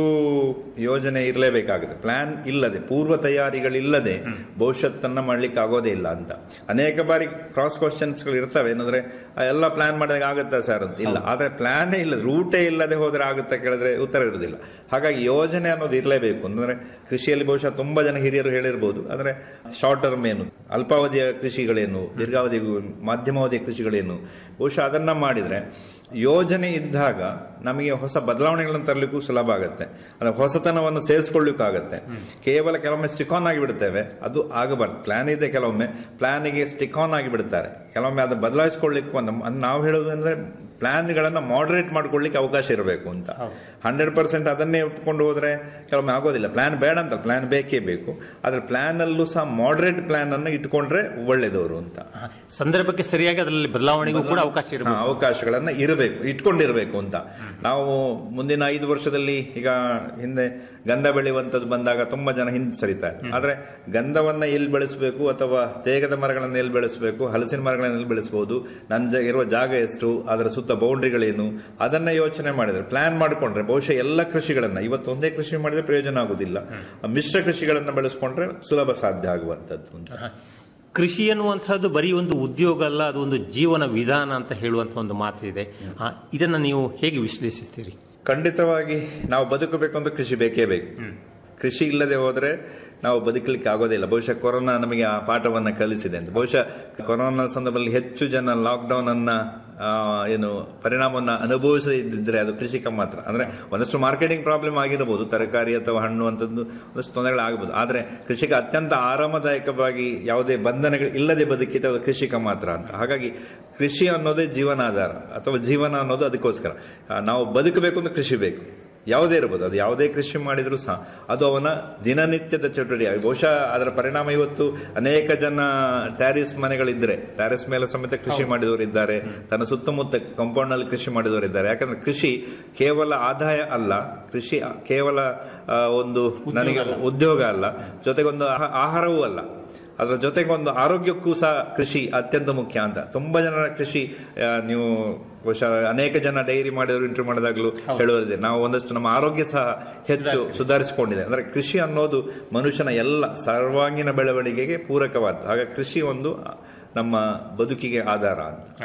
ಯೋಜನೆ ಇರಲೇಬೇಕಾಗುತ್ತೆ ಪ್ಲಾನ್ ಇಲ್ಲದೆ ಪೂರ್ವ ತಯಾರಿಗಳಿಲ್ಲದೆ ಭವಿಷ್ಯತ್ತನ್ನ ಮಾಡ್ಲಿಕ್ಕೆ ಆಗೋದೇ ಇಲ್ಲ ಅಂತ ಅನೇಕ ಬಾರಿ ಕ್ರಾಸ್ ಕ್ವಶನ್ಸ್ಗಳು ಇರ್ತವೆ ಏನಂದ್ರೆ ಆ, ಎಲ್ಲ ಪ್ಲಾನ್ ಮಾಡಿದಾಗ ಆಗುತ್ತಾ ಸರ್ ಅಂತ ಇಲ್ಲ ಆದ್ರೆ ಪ್ಲಾನೇ ಇಲ್ಲ ರೂಟೇ ಇಲ್ಲದೆ ಹೋದ್ರೆ ಆಗುತ್ತಾ ಕೇಳಿದ್ರೆ ಉತ್ತರ ಇರುವುದಿಲ್ಲ ಹಾಗಾಗಿ ಯೋಜನೆ ಅನ್ನೋದು ಇರಲೇಬೇಕು ಅಂದ್ರೆ ಕೃಷಿಯಲ್ಲಿ ಬಹುಶಃ ತುಂಬಾ ಜನ ಹಿರಿಯರು ಹೇಳಿರ್ಬೋದು ಅಂದ್ರೆ ಶಾರ್ಟ್ ಟರ್ಮ್ ಏನು ಅಲ್ಪಾವಧಿಯ ಕೃಷಿಗಳೇನು ದೀರ್ಘಾವಧಿ ಮಧ್ಯಮಾವಧಿಯ ಕೃಷಿಗಳೇನು ಬಹುಶಃ ಅದನ್ನ ಮಾಡಿದ್ರೆ ಯೋಜನೆ ಇದ್ದಾಗ ನಮಗೆ ಹೊಸ ಬದಲಾವಣೆಗಳನ್ನು ತರಲಿಕ್ಕೂ ಸುಲಭ ಆಗುತ್ತೆ ಅಂದ್ರೆ ಹೊಸತನವನ್ನು ಸೇರಿಸ್ಕೊಳ್ಳಿಕ್ಕಾಗತ್ತೆ ಕೇವಲ ಕೆಲವೊಮ್ಮೆ ಸ್ಟಿಕ್ ಆನ್ ಆಗಿ ಬಿಡ್ತೇವೆ ಅದು ಆಗಬಾರ್ದು ಪ್ಲಾನ್ ಇದೆ ಕೆಲವೊಮ್ಮೆ ಪ್ಲಾನಿಗೆ ಸ್ಟಿಕ್ ಆನ್ ಆಗಿ ಬಿಡ್ತಾರೆ ಕೆಲವೊಮ್ಮೆ ಅದು ಬದಲಾಯಿಸ್ಕೊಳ್ಳಿಕ್ಕೂ ಒಂದು ಅದ್ ನಾವು ಹೇಳೋದು ಅಂದ್ರೆ ಪ್ಲಾನ್ಗಳನ್ನ ಮಾಡರೇಟ್ ಮಾಡ್ಕೊಳ್ಳಿಕ್ಕೆ ಅವಕಾಶ ಇರಬೇಕು ಅಂತ ಹಂಡ್ರೆಡ್ ಪರ್ಸೆಂಟ್ ಅದನ್ನೇ ಇಟ್ಕೊಂಡು ಹೋದ್ರೆ ಕೆಲವೊಮ್ಮೆ ಆಗೋದಿಲ್ಲ ಪ್ಲಾನ್ ಬೇಡ ಅಂತ ಪ್ಲಾನ್ ಬೇಕೇ ಬೇಕು ಆದ್ರೆ ಪ್ಲಾನ್ ಅಲ್ಲೂ ಸಹ ಮಾಡರೇಟ್ ಪ್ಲಾನ್ ಅನ್ನು ಇಟ್ಕೊಂಡ್ರೆ ಒಳ್ಳೇದವರು ಅಂತ ಸಂದರ್ಭಕ್ಕೆ ಸರಿಯಾಗಿ ಅದರಲ್ಲಿ ಬದಲಾವಣೆಗೂ ಕೂಡ ಅವಕಾಶ ಇರಬೇಕು ಹಾ, ಅವಕಾಶಗಳನ್ನ ಇರಬೇಕು ಇಟ್ಕೊಂಡಿರಬೇಕು ಅಂತ ನಾವು ಮುಂದಿನ ಐದು ವರ್ಷದಲ್ಲಿ ಈಗ ಹಿಂದೆ ಗಂಧ ಬೆಳೆಯುವಂತದ್ದು ಬಂದಾಗ ತುಂಬಾ ಜನ ಹಿಂದೆ ಸರಿತಾರೆ ಆದ್ರೆ ಗಂಧವನ್ನ ಎಲ್ಲಿ ಬೆಳೆಸಬೇಕು ಅಥವಾ ತೇಗದ ಮರಗಳನ್ನ ಎಲ್ಲಿ ಬೆಳೆಸಬೇಕು ಹಲಸಿನ ಮರಗಳನ್ನ ಎಲ್ಲಿ ಬೆಳೆಸಬಹುದು ನನ್ನ ಜ- ಇರುವ ಜಾಗ ಎಷ್ಟು ಅದರ ಸುತ್ತ ಬೌಂಡ್ರಿಗಳೇನು ಅದನ್ನ ಯೋಚನೆ ಮಾಡಿದ್ರೆ ಪ್ಲಾನ್ ಮಾಡಿಕೊಂಡ್ರೆ ಬಹುಶಃ ಎಲ್ಲ ಕೃಷಿಗಳನ್ನ ಇವತ್ತು ಒಂದೇ ಕೃಷಿ ಮಾಡಿದ್ರೆ ಪ್ರಯೋಜನ ಆಗುದಿಲ್ಲ ಮಿಶ್ರ ಕೃಷಿಗಳನ್ನ ಬೆಳೆಸ್ಕೊಂಡ್ರೆ ಸುಲಭ ಸಾಧ್ಯ ಆಗುವಂತದ್ದು ಅಂತ ಕೃಷಿ ಅನ್ನುವಂಥದ್ದು ಬರೀ ಒಂದು ಉದ್ಯೋಗ ಅಲ್ಲ ಅದು ಒಂದು ಜೀವನ ವಿಧಾನ ಅಂತ ಹೇಳುವಂಥ ಒಂದು ಮಾತಿದೆ ಆ, ಇದನ್ನ ನೀವು ಹೇಗೆ ವಿಶ್ಲೇಷಿಸ್ತೀರಿ ಖಂಡಿತವಾಗಿ ನಾವು ಬದುಕಬೇಕು ಅಂದ್ರೆ ಕೃಷಿ ಬೇಕೇ ಬೇಕು ಕೃಷಿ ಇಲ್ಲದೆ ಹೋದ್ರೆ ನಾವು ಬದುಕಲಿಕ್ಕೆ ಆಗೋದಿಲ್ಲ ಬಹುಶಃ ಕೊರೋನಾ ನಮಗೆ ಆ ಪಾಠವನ್ನ ಕಲಿಸಿದೆ ಅಂತ ಬಹುಶಃ ಕೊರೋನಾ ಸಂದರ್ಭದಲ್ಲಿ ಹೆಚ್ಚು ಜನ ಲಾಕ್ಡೌನ್ ಅನ್ನ ಆ, ಏನು ಪರಿಣಾಮವನ್ನು ಅನುಭವಿಸದಿದ್ರೆ ಅದು ಕೃಷಿಕ ಮಾತ್ರ ಅಂದ್ರೆ ಒಂದಷ್ಟು ಮಾರ್ಕೆಟಿಂಗ್ ಪ್ರಾಬ್ಲಮ್ ಆಗಿರಬಹುದು ತರಕಾರಿ ಅಥವಾ ಹಣ್ಣು ಅಂತದ್ದು ಒಂದಷ್ಟು ತೊಂದರೆಗಳಾಗಬಹುದು ಆದ್ರೆ ಕೃಷಿಕ ಅತ್ಯಂತ ಆರಾಮದಾಯಕವಾಗಿ ಯಾವುದೇ ಬಂಧನಗಳು ಇಲ್ಲದೆ ಬದುಕಿದ ಅದು ಕೃಷಿಕ ಮಾತ್ರ ಅಂತ ಹಾಗಾಗಿ ಕೃಷಿ ಅನ್ನೋದೇ ಜೀವನಾಧಾರ ಅಥವಾ ಜೀವನ ಅನ್ನೋದು ಅದಕ್ಕೋಸ್ಕರ ಆ, ನಾವು ಬದುಕಬೇಕು ಅಂದ್ರೆ ಕೃಷಿ ಬೇಕು ಯಾವುದೇ ಇರಬಹುದು ಅದು ಯಾವುದೇ ಕೃಷಿ ಮಾಡಿದ್ರು ಸಹ ಅದು ಅವನ ದಿನನಿತ್ಯದ ಚಟುವಟಿಕೆ ಬಹುಶಃ ಅದರ ಪರಿಣಾಮ ಇವತ್ತು ಅನೇಕ ಜನ ಟ್ಯಾರಿಸ್ ಮನೆಗಳಿದ್ರೆ ಟ್ಯಾರಿಸ್ ಮೇಲೆ ಸಮೇತ ಕೃಷಿ ಮಾಡಿದವರು ಇದ್ದಾರೆ ತನ್ನ ಸುತ್ತಮುತ್ತ ಕಾಂಪೌಂಡ್ ನಲ್ಲಿ ಕೃಷಿ ಮಾಡಿದವರು ಇದ್ದಾರೆ ಯಾಕಂದ್ರೆ ಕೃಷಿ ಕೇವಲ ಆದಾಯ ಅಲ್ಲ ಕೃಷಿ ಕೇವಲ ಆ, ಒಂದು ನನಗೆ ಉದ್ಯೋಗ ಅಲ್ಲ ಜೊತೆಗೊಂದು ಆಹ- ಆಹಾರವೂ ಅಲ್ಲ ಅದರ ಜೊತೆಗೆ ಒಂದು ಆರೋಗ್ಯಕ್ಕೂ ಸಹ ಕೃಷಿ ಅತ್ಯಂತ ಮುಖ್ಯ ಅಂತ ತುಂಬಾ ಜನರ ಕೃಷಿ ಆ, ನೀವು ಬಹುಶಃ ಅನೇಕ ಜನ ಡೈರಿ ಮಾಡಿದವರು ಇಂಟರ್ವ್ಯೂ ಮಾಡಿದಾಗಲೂ ಹೇಳುವುದಿದೆ ನಾವು ಒಂದಷ್ಟು ನಮ್ಮ ಆರೋಗ್ಯ ಸಹ ಹೆಚ್ಚು ಸುಧಾರಿಸಿಕೊಂಡಿದೆ ಅಂದ್ರೆ ಕೃಷಿ ಅನ್ನೋದು ಮನುಷ್ಯನ ಎಲ್ಲ ಸರ್ವಾಂಗೀಣ ಬೆಳವಣಿಗೆಗೆ ಪೂರಕವಾದ ಹಾಗಾಗಿ ಕೃಷಿ ಒಂದು ನಮ್ಮ ಬದುಕಿಗೆ ಆಧಾರ ಅಂತ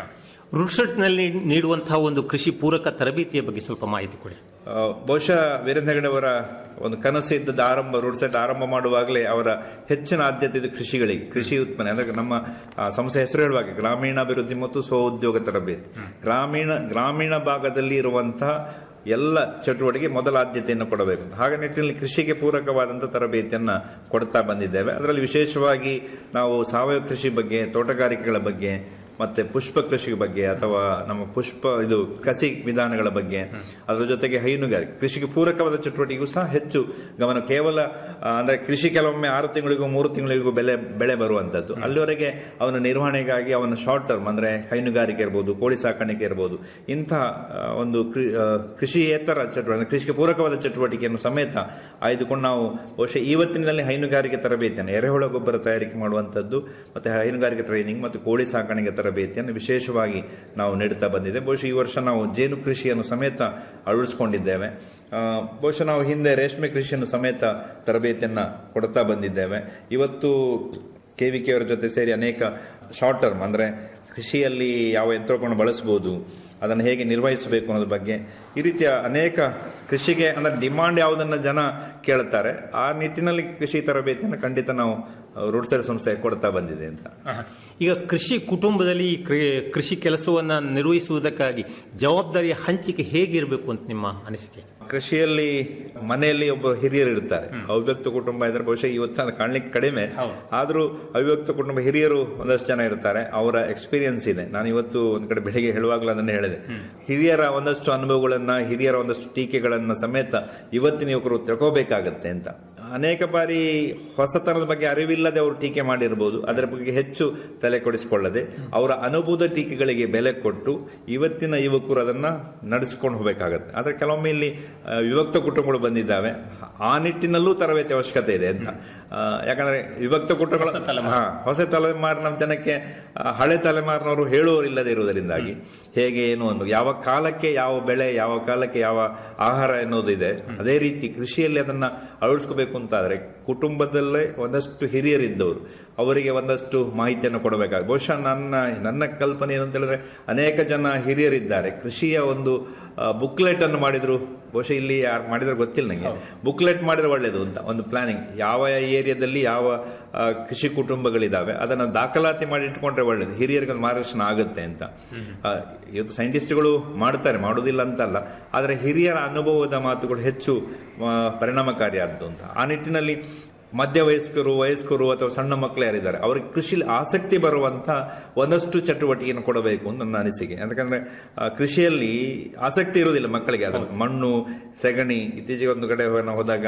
ನಲ್ಲಿ ನೀಡುವಂತಹ ಒಂದು ಕೃಷಿ ಪೂರಕ ತರಬೇತಿಯ ಬಗ್ಗೆ ಸ್ವಲ್ಪ ಮಾಹಿತಿ ಕೊಡಿ ಆ, ಬಹುಶಃ ವೀರೇಂದ್ರ ಹೆಗಡೆ ಅವರ ಒಂದು ಕನಸು ಇದ್ದದ್ದು ಆರಂಭ ರೋಡ್ ಸೈಡ್ ಆರಂಭ ಮಾಡುವಾಗಲೇ ಅವರ ಹೆಚ್ಚಿನ ಆದ್ಯತೆ ಇದು ಕೃಷಿಗಳಿಗೆ ಕೃಷಿ ಉತ್ಪನ್ನ ಅಂದ್ರೆ ನಮ್ಮ ಆ, ಸಂಸ್ಥೆ ಹೆಸರು ಹೇಳುವಾಗ ಗ್ರಾಮೀಣಾಭಿವೃದ್ಧಿ ಮತ್ತು ಸ್ವಉದ್ಯೋಗ ತರಬೇತಿ ಗ್ರಾಮೀಣ ಗ್ರಾಮೀಣ ಭಾಗದಲ್ಲಿ ಇರುವಂತಹ ಎಲ್ಲ ಚಟುವಟಿಕೆ ಮೊದಲ ಆದ್ಯತೆಯನ್ನು ಕೊಡಬೇಕು ಹಾಗೆ ನಿಟ್ಟಿನಲ್ಲಿ ಕೃಷಿಗೆ ಪೂರಕವಾದಂತಹ ತರಬೇತಿಯನ್ನ ಕೊಡ್ತಾ ಬಂದಿದ್ದೇವೆ ಅದರಲ್ಲಿ ವಿಶೇಷವಾಗಿ ನಾವು ಸಾವಯವ ಕೃಷಿ ಬಗ್ಗೆ ತೋಟಗಾರಿಕೆಗಳ ಬಗ್ಗೆ ಮತ್ತೆ ಪುಷ್ಪ ಕೃಷಿ ಬಗ್ಗೆ ಅಥವಾ ನಮ್ಮ ಪುಷ್ಪ ಇದು ಕಸಿ ವಿಧಾನಗಳ ಬಗ್ಗೆ ಅದರ ಜೊತೆಗೆ ಹೈನುಗಾರಿಕೆ ಕೃಷಿಗೆ ಪೂರಕವಾದ ಚಟುವಟಿಕೆಗೂ ಸಹ ಹೆಚ್ಚು ಗಮನ ಕೇವಲ ಆ, ಅಂದ್ರೆ ಕೃಷಿ ಕೆಲವೊಮ್ಮೆ ಆರು ತಿಂಗಳಿಗೂ ಮೂರು ತಿಂಗಳಿಗೂ ಬೆಲೆ ಬೆಳೆ ಬರುವಂತದ್ದು ಅಲ್ಲಿವರೆಗೆ ಅವನ ನಿರ್ವಹಣೆಗಾಗಿ ಅವನ ಶಾರ್ಟ್ ಟರ್ಮ್ ಅಂದ್ರೆ ಹೈನುಗಾರಿಕೆ ಇರ್ಬೋದು ಕೋಳಿ ಸಾಕಾಣಿಕೆ ಇರ್ಬೋದು ಇಂತಹ ಆ, ಒಂದು ಕೃ- ಆ, ಕೃಷಿಯೇತರ ಚಟುವಟಿಕೆ ಕೃಷಿಗೆ ಪೂರಕವಾದ ಚಟುವಟಿಕೆಯನ್ನು ಸಮೇತ ಆಯ್ದುಕೊಂಡು ನಾವು ಬಹುಶಃ ಇವತ್ತಿನಲ್ಲಿ ಹೈನುಗಾರಿಕೆ ತರಬೇತಿಯನ್ನು ಎರೆಹುಳ ಗೊಬ್ಬರ ತಯಾರಿಕೆ ಮಾಡುವಂತದ್ದು ಮತ್ತೆ ಹೈನುಗಾರಿಕೆ ಟ್ರೈನಿಂಗ್ ಮತ್ತು ಕೋಳಿ ಸಾಕಾಣಿಕೆ ತರಬೇತಿಯನ್ನು ವಿಶೇಷವಾಗಿ ನಾವು ನೀಡುತ್ತಾ ಬಂದಿದೆ ಬಹುಶಃ ಈ ವರ್ಷ ನಾವು ಜೇನು ಕೃಷಿಯನ್ನು ಸಮೇತ ಅಳವಡಿಸಿಕೊಂಡಿದ್ದೇವೆ ಆ, ಬಹುಶಃ ನಾವು ಹಿಂದೆ ರೇಷ್ಮೆ ಕೃಷಿಯನ್ನು ಸಮೇತ ತರಬೇತಿಯನ್ನ ಕೊಡ್ತಾ ಬಂದಿದ್ದೇವೆ ಇವತ್ತು ಕೆವಿಕೆ ಅವರ ಜೊತೆ ಸೇರಿ ಅನೇಕ ಶಾರ್ಟ್ ಟರ್ಮ್ ಅಂದ್ರೆ ಕೃಷಿಯಲ್ಲಿ ಯಾವ ಯಂತ್ರೋಪಕರಣ ಬಳಸಬಹುದು ಅದನ್ನು ಹೇಗೆ ನಿರ್ವಹಿಸಬೇಕು ಅನ್ನೋದ್ರ ಬಗ್ಗೆ ಈ ರೀತಿಯ ಅನೇಕ ಕೃಷಿಗೆ ಅಂದ್ರೆ ಡಿಮಾಂಡ್ ಯಾವುದನ್ನ ಜನ ಕೇಳ್ತಾರೆ ಆ ನಿಟ್ಟಿನಲ್ಲಿ ಕೃಷಿ ತರಬೇತಿಯನ್ನು ಖಂಡಿತ ನಾವು ರೂಡ್ಸರ್ ಸಂಸ್ಥೆ ಕೊಡ್ತಾ ಬಂದಿದೆ ಅಂತ ಈಗ ಕೃಷಿ ಕುಟುಂಬದಲ್ಲಿ ಈ ಕ್ರಿ- ಕೃಷಿ ಕೆಲಸವನ್ನ ನಿರ್ವಹಿಸುವುದಕ್ಕಾಗಿ ಜವಾಬ್ದಾರಿಯ ಹಂಚಿಕೆ ಹೇಗಿರಬೇಕು ಅಂತ ನಿಮ್ಮ ಅನಿಸಿಕೆ ಕೃಷಿಯಲ್ಲಿ ಮನೆಯಲ್ಲಿ ಒಬ್ಬ ಹಿರಿಯರು ಇರ್ತಾರೆ ಅವಿಭಕ್ತ ಕುಟುಂಬ ಇದ್ರೆ ಬಹುಶಃ ಇವತ್ತು ಅದು ಕಾಣ್ಲಿಕ್ಕೆ ಕಡಿಮೆ ಆದ್ರೂ ಅವಿಭಕ್ತ ಕುಟುಂಬ ಹಿರಿಯರು ಒಂದಷ್ಟು ಜನ ಇರ್ತಾರೆ ಅವರ ಎಕ್ಸ್ಪೀರಿಯನ್ಸ್ ಇದೆ ನಾನು ಇವತ್ತು ಒಂದ್ ಕಡೆ ಬೆಳಿಗ್ಗೆ ಹೇಳುವಾಗಲೂ ಅದನ್ನ ಹೇಳಿದೆ ಹಿರಿಯರ ಒಂದಷ್ಟು ಅನುಭವಗಳನ್ನ ಹಿರಿಯರ ಒಂದಷ್ಟು ಟೀಕೆಗಳನ್ನ ಸಮೇತ ಇವತ್ತಿನ ಯುವಕರು ತಿಳ್ಕೋಬೇಕಾಗತ್ತೆ ಅಂತ ಅನೇಕ ಬಾರಿ ಹೊಸತನದ ಬಗ್ಗೆ ಅರಿವಿಲ್ಲದೆ ಅವರು ಟೀಕೆ ಮಾಡಿರ್ಬೋದು ಅದರ ಬಗ್ಗೆ ಹೆಚ್ಚು ತಲೆ ಕೊಡಿಸಿಕೊಳ್ಳದೆ ಅವರ ಅನುಭವದ ಟೀಕೆಗಳಿಗೆ ಬೆಲೆ ಕೊಟ್ಟು ಇವತ್ತಿನ ಯುವಕರು ಅದನ್ನ ನಡೆಸಿಕೊಂಡು ಹೋಗಬೇಕಾಗತ್ತೆ ಆದ್ರೆ ಕೆಲವೊಮ್ಮೆ ಇಲ್ಲಿ ಆ, ವಿಭಕ್ತ ಕುಟುಂಬಗಳು ಬಂದಿದ್ದಾವೆ ಆ ನಿಟ್ಟಿನಲ್ಲೂ ತರಬೇತಿ ಅವಶ್ಯಕತೆ ಇದೆ ಅಂತ ಆ, ಯಾಕಂದ್ರೆ ವಿಭಕ್ತ ಕುಟುಂಬಗಳು ಹಾ ಹೊಸ ತಲೆಮಾರಿನ ಜನಕ್ಕೆ ಆ, ಹಳೆ ತಲೆಮಾರಿನವರು ಹೇಳುವವರಿಲ್ಲದೆ ಇರುವುದರಿಂದಾಗಿ ಹೇಗೆ ಏನು ಅನ್ನು ಯಾವ ಕಾಲಕ್ಕೆ ಯಾವ ಬೆಳೆ ಯಾವ ಕಾಲಕ್ಕೆ ಯಾವ ಆಹಾರ ಎನ್ನುವುದು ಇದೆ ಅದೇ ರೀತಿ ಕೃಷಿಯಲ್ಲಿ ಅದನ್ನ ಅಳವಡಿಸ್ಕೋಬೇಕು ಅಂತಾದ್ರೆ ಕುಟುಂಬದಲ್ಲೇ ಒಂದಷ್ಟು ಹಿರಿಯರಿದ್ದವರು ಅವರಿಗೆ ಒಂದಷ್ಟು ಮಾಹಿತಿಯನ್ನು ಕೊಡಬೇಕಾಗುತ್ತೆ ಬಹುಶಃ ನನ್ನ ನನ್ನ ಕಲ್ಪನೆ ಏನು ಅಂತ ಹೇಳಿದ್ರೆ ಅನೇಕ ಜನ ಹಿರಿಯರಿದ್ದಾರೆ ಕೃಷಿಯ ಒಂದು ಬುಕ್ಲೆಟ್ ಅನ್ನು ಮಾಡಿದ್ರು ಬಹುಶಃ ಇಲ್ಲಿ ಯಾರು ಮಾಡಿದ್ರೆ ಗೊತ್ತಿಲ್ಲ ನನಗೆ ಬುಕ್ಲೆಟ್ ಮಾಡಿದ್ರೆ ಒಳ್ಳೇದು ಅಂತ ಒಂದು ಪ್ಲಾನಿಂಗ್ ಯಾವ ಏರಿಯಾದಲ್ಲಿ ಯಾವ ಆ, ಕೃಷಿ ಕುಟುಂಬಗಳಿದಾವೆ ಅದನ್ನ ದಾಖಲಾತಿ ಮಾಡಿ ಇಟ್ಕೊಂಡ್ರೆ ಒಳ್ಳೇದು ಹಿರಿಯರಿಗೆ ಒಂದು ಮಾರ್ಗದರ್ಶನ ಆಗುತ್ತೆ ಅಂತ ಆ, ಇವತ್ತು ಸೈಂಟಿಸ್ಟ್ಗಳು ಮಾಡ್ತಾರೆ ಮಾಡುವುದಿಲ್ಲ ಅಂತಲ್ಲ ಆದರೆ ಹಿರಿಯರ ಅನುಭವದ ಮಾತುಗಳು ಹೆಚ್ಚು ಆ, ಪರಿಣಾಮಕಾರಿಯಾದ್ದು ಅಂತ ಆ ನಿಟ್ಟಿನಲ್ಲಿ ಮಧ್ಯ ವಯಸ್ಕರು ವಯಸ್ಕರು ಅಥವಾ ಸಣ್ಣ ಮಕ್ಕಳು ಯಾರಿದ್ದಾರೆ ಅವರಿಗೆ ಕೃಷಿಲಿ ಆಸಕ್ತಿ ಬರುವಂತ ಒಂದಷ್ಟು ಚಟುವಟಿಕೆಯನ್ನು ಕೊಡಬೇಕು ಅಂತ ನನ್ನ ಅನಿಸಿಕೆ ಯಾಕಂದ್ರೆ ಆ, ಕೃಷಿಯಲ್ಲಿ ಆಸಕ್ತಿ ಇರುವುದಿಲ್ಲ ಮಕ್ಕಳಿಗೆ ಅದು ಮಣ್ಣು ಸೆಗಣಿ ಇತ್ತೀಚೆಗೆ ಒಂದು ಕಡೆ ನಾವು ಹೋದಾಗ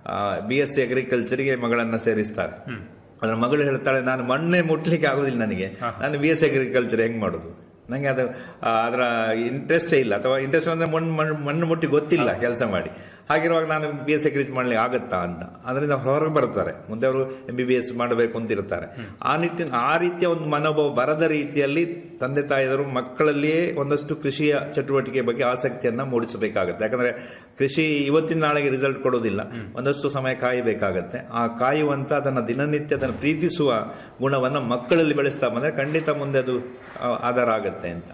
ಬಿ ಎಸ್ ಸಿ ಅಗ್ರಿಕಲ್ಚರ್ಗೆ ಮಗಳನ್ನ ಸೇರಿಸ್ತಾರೆ ಅದ್ರ ಮಗಳು ಹೇಳ್ತಾಳೆ ನಾನು ಮಣ್ಣೆ ಮುಟ್ಲಿಕ್ಕೆ ಆಗುದಿಲ್ಲ ನನಗೆ ನಾನು ಬಿ ಎಸ್ ಸಿ ಅಗ್ರಿಕಲ್ಚರ್ ಹೆಂಗ್ ಮಾಡುದು ನಂಗೆ ಅದು ಆ, ಅದರ ಇಂಟ್ರೆಸ್ಟೇ ಇಲ್ಲ ಅಥವಾ ಇಂಟ್ರೆಸ್ಟ್ ಅಂದ್ರೆ ಮಣ್ಣು ಮಣ್ಣು ಮಣ್ಣು ಮುಟ್ಟಿ ಗೊತ್ತಿಲ್ಲ ಕೆಲಸ ಮಾಡಿ ಹಾಗಿರುವಾಗ ನಾನು ಬಿ ಎಸ್ ಅಗ್ರಿಚ್ ಮಾಡ್ಲಿಕ್ಕೆ ಆಗುತ್ತಾ ಅಂತ ಅದರಿಂದ ಹೊರಗೆ ಬರ್ತಾರೆ ಮುಂದೆ ಅವರು ಎಂ ಬಿ ಬಿ ಎಸ್ ಮಾಡಬೇಕು ಅಂತ ಇರ್ತಾರೆ ಆ ನಿಟ್ಟಿನ ಆ ರೀತಿಯ ಒಂದು ಮನೋಭಾವ ಬರದ ರೀತಿಯಲ್ಲಿ ತಂದೆ ತಾಯಿಯರು ಮಕ್ಕಳಲ್ಲಿಯೇ ಒಂದಷ್ಟು ಕೃಷಿಯ ಚಟುವಟಿಕೆ ಬಗ್ಗೆ ಆಸಕ್ತಿಯನ್ನ ಮೂಡಿಸಬೇಕಾಗತ್ತೆ ಯಾಕಂದ್ರೆ ಕೃಷಿ ಇವತ್ತಿನ ನಾಳೆಗೆ ರಿಸಲ್ಟ್ ಕೊಡೋದಿಲ್ಲ ಒಂದಷ್ಟು ಸಮಯ ಕಾಯಬೇಕಾಗತ್ತೆ ಆ ಕಾಯುವಂತ ಅದನ್ನ ದಿನನಿತ್ಯ ಅದನ್ನು ಪ್ರೀತಿಸುವ ಗುಣವನ್ನ ಮಕ್ಕಳಲ್ಲಿ ಬೆಳೆಸ್ತಾ ಬಂದ್ರೆ ಖಂಡಿತ ಮುಂದೆ ಅದು ಆ, ಆಧಾರ ಆಗತ್ತೆ ಅಂತ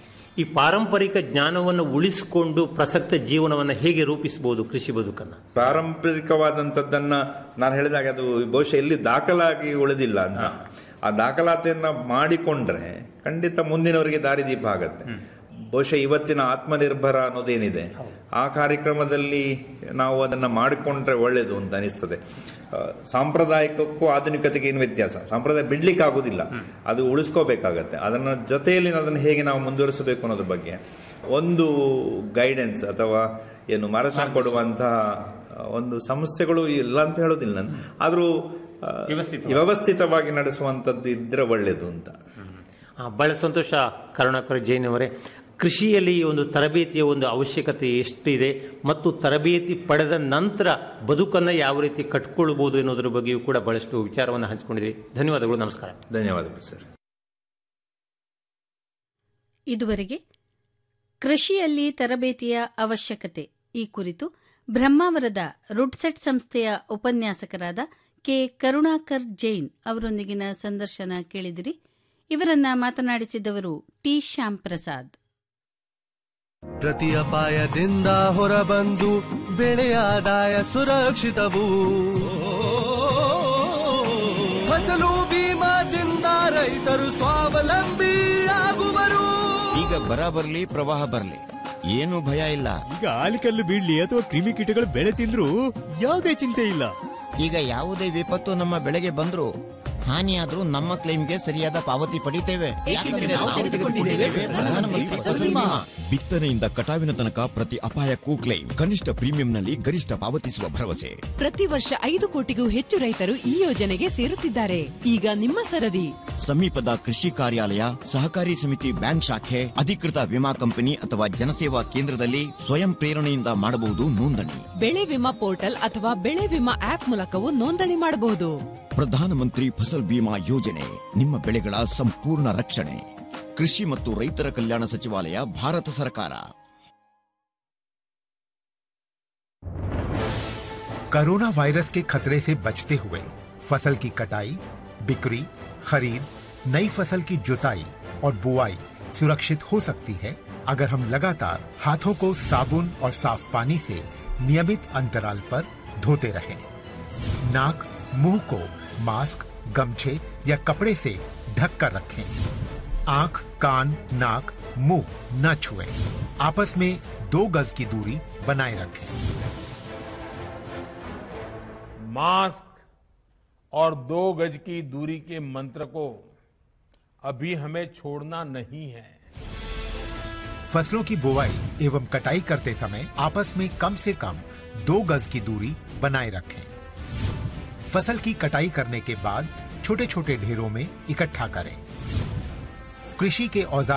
ಈ ಪಾರಂಪರಿಕ ಜ್ಞಾನವನ್ನು ಉಳಿಸಿಕೊಂಡು ಪ್ರಸಕ್ತ ಜೀವನವನ್ನು ಹೇಗೆ ರೂಪಿಸಬಹುದು ಕೃಷಿ ಬದುಕನ್ನ ಪಾರಂಪರಿಕವಾದಂಥದ್ದನ್ನ ನಾನು ಹೇಳಿದಾಗ ಅದು ಬಹುಶಃ ಎಲ್ಲಿ ದಾಖಲಾಗಿ ಉಳಿದಿಲ್ಲ ಅಂತ ಆ ದಾಖಲಾತಿಯನ್ನ ಮಾಡಿಕೊಂಡ್ರೆ ಖಂಡಿತ ಮುಂದಿನವರಿಗೆ ದಾರಿದೀಪ ಆಗತ್ತೆ ಬಹುಶಃ ಇವತ್ತಿನ ಆತ್ಮನಿರ್ಭರ ಅನ್ನೋದೇನಿದೆ ಆ ಕಾರ್ಯಕ್ರಮದಲ್ಲಿ ನಾವು ಅದನ್ನ ಮಾಡಿಕೊಂಡ್ರೆ ಒಳ್ಳೇದು ಅಂತ ಅನಿಸ್ತದೆ ಆ, ಸಾಂಪ್ರದಾಯಿಕಕ್ಕೂ ಆಧುನಿಕತೆಗೆ ಏನು ವ್ಯತ್ಯಾಸ ಸಾಂಪ್ರದಾಯ ಬಿಡ್ಲಿಕ್ಕೆ ಆಗುದಿಲ್ಲ ಅದು ಉಳಿಸ್ಕೋಬೇಕಾಗತ್ತೆ ಅದನ್ನ ಜೊತೆಯಲ್ಲಿ ಅದನ್ನು ಹೇಗೆ ನಾವು ಮುಂದುವರಿಸಬೇಕು ಅನ್ನೋದ್ರ ಬಗ್ಗೆ ಒಂದು ಗೈಡೆನ್ಸ್ ಅಥವಾ ಏನು ಮಾರ್ಗದರ್ಶನ ಕೊಡುವಂತಹ ಒಂದು ಸಂಸ್ಥೆಗಳು ಇಲ್ಲ ಅಂತ ಹೇಳೋದಿಲ್ಲ ನಾನು ಆದ್ರೂ ಆ, ವ್ಯವಸ್ಥಿತವಾಗಿ ನಡೆಸುವಂತದ್ದು ಇದ್ರೆ ಒಳ್ಳೇದು ಅಂತ ಆ, ಬಹಳ ಸಂತೋಷ ಕರುಣಾಕರ ಜೈನ್ ಅವರೇ ಕೃಷಿಯಲ್ಲಿ ಈ ಒಂದು ತರಬೇತಿಯ ಒಂದು ಅವಶ್ಯಕತೆ ಎಷ್ಟಿದೆ ಮತ್ತು ತರಬೇತಿ ಪಡೆದ ನಂತರ ಬದುಕನ್ನು ಯಾವ ರೀತಿ ಕಟ್ಕೊಳ್ಬಹುದು ಎನ್ನುವುದರ ಬಗ್ಗೆಯೂ ಕೂಡ ಬಹಳಷ್ಟು ವಿಚಾರವನ್ನು ಹಂಚಿಕೊಂಡಿದೆ ಧನ್ಯವಾದಗಳು ನಮಸ್ಕಾರ ಧನ್ಯವಾದಗಳು ಸರ್ ಇದುವರೆಗೆ ಕೃಷಿಯಲ್ಲಿ ತರಬೇತಿಯ ಅವಶ್ಯಕತೆ ಈ ಕುರಿತು ಬ್ರಹ್ಮಾವರದ ರುಡ್ಸೆಟ್ ಸಂಸ್ಥೆಯ ಉಪನ್ಯಾಸಕರಾದ ಕೆ ಕರುಣಾಕರ್ ಜೈನ್ ಅವರೊಂದಿಗಿನ ಸಂದರ್ಶನ ಕೇಳಿದಿರಿ ಇವರನ್ನ ಮಾತನಾಡಿಸಿದವರು ಟಿ ಶ್ಯಾಮ್ ಪ್ರಸಾದ್ ಪ್ರತಿ ಅಪಾಯದಿಂದ ಹೊರಬಂದು ಬೆಳೆಯ ಆದಾಯ ಸುರಕ್ಷಿತವು ಫಸಲು ಬೀಮಾದಿಂದ ರೈತರು ಸ್ವಾವಲಂಬಿ ಆಗುವರು ಈಗ ಬರ ಬರ್ಲಿ ಪ್ರವಾಹ ಬರ್ಲಿ ಏನು ಭಯ ಇಲ್ಲ ಈಗ ಆಲಿಕಲ್ಲು ಬೀಳ್ಲಿ ಅಥವಾ ಕ್ರಿಮಿಕೀಟಗಳು ಬೆಳೆ ತಿಂದ್ರು ಯಾವುದೇ ಚಿಂತೆ ಇಲ್ಲ ಈಗ ಯಾವುದೇ ವಿಪತ್ತು ನಮ್ಮ ಬೆಳೆಗೆ ಬಂದ್ರು ಹಾನಿಯಾದ್ರೂ ನಮ್ಮ ಕ್ಲೈಮ್ಗೆ ಸರಿಯಾದ ಪಾವತಿ ಪಡಿತೇವೆ ಯಾಕಂದ್ರೆ ನಾವು ತೆಗೆದುಕೊಂಡಿದ್ದೇವೆ ಪ್ರಧಾನಮಂತ್ರಿ ಫಸಲ್ ಬಿಮಾ. ಬಿತ್ತನೆಯಿಂದ ಕಟಾವಿನ ತನಕ ಪ್ರತಿ ಅಪಾಯಕ್ಕೂ ಕ್ಲೈಮ್ ಕನಿಷ್ಠ ಪ್ರೀಮಿಯಂನಲ್ಲಿ ಗರಿಷ್ಠ ಪಾವತಿಸುವ ಭರವಸೆ ಪ್ರತಿ ವರ್ಷ ಐದು ಕೋಟಿಗೂ ಹೆಚ್ಚು ರೈತರು ಈ ಯೋಜನೆಗೆ ಸೇರುತ್ತಿದ್ದಾರೆ ಈಗ ನಿಮ್ಮ ಸರದಿ ಸಮೀಪದ ಕೃಷಿ ಕಾರ್ಯಾಲಯ ಸಹಕಾರಿ ಸಮಿತಿ ಬ್ಯಾಂಕ್ ಶಾಖೆ ಅಧಿಕೃತ ವಿಮಾ ಕಂಪನಿ ಅಥವಾ ಜನಸೇವಾ ಕೇಂದ್ರದಲ್ಲಿ ಸ್ವಯಂ ಪ್ರೇರಣೆಯಿಂದ ಮಾಡಬಹುದು ನೋಂದಣಿ ಬೆಳೆ ವಿಮಾ ಪೋರ್ಟಲ್ ಅಥವಾ ಬೆಳೆ ವಿಮಾ ಆಪ್ ಮೂಲಕವೂ ನೋಂದಣಿ ಮಾಡಬಹುದು ಪ್ರಧಾನಮಂತ್ರಿ ಫಸಲ್ ಬಿಮಾ ಯೋಜನೆ ನಿಮ್ಮ ಬೆಳೆಗಳ ಸಂಪೂರ್ಣ ರಕ್ಷಣೆ ಕೃಷಿ ಮತ್ತು ರೈತರ ಕಲ್ಯಾಣ ಸಚಿವಾಲಯ ಭಾರತ ಸರ್ಕಾರ कोरोना वायरस के खतरे से बचते हुए फसल की कटाई बिक्री खरीद नई फसल की जुताई और बुआई सुरक्षित हो सकती है अगर हम लगातार हाथों को साबुन और साफ पानी से नियमित अंतराल पर धोते रहें नाक मुंह को मास्क गमछे या कपड़े से ढक कर रखें आंख कान नाक मुंह न छुएं आपस में दो गज की दूरी बनाए रखें मास्क और दो गज की दूरी के मंत्र को अभी हमें छोड़ना नहीं है फसलों की बुवाई एवं कटाई करते समय आपस में कम से कम दो गज की दूरी बनाए रखें फसल की कटाई करने के बाद छोटे छोटे ढेरों में इकट्ठा करें कृषि के औजार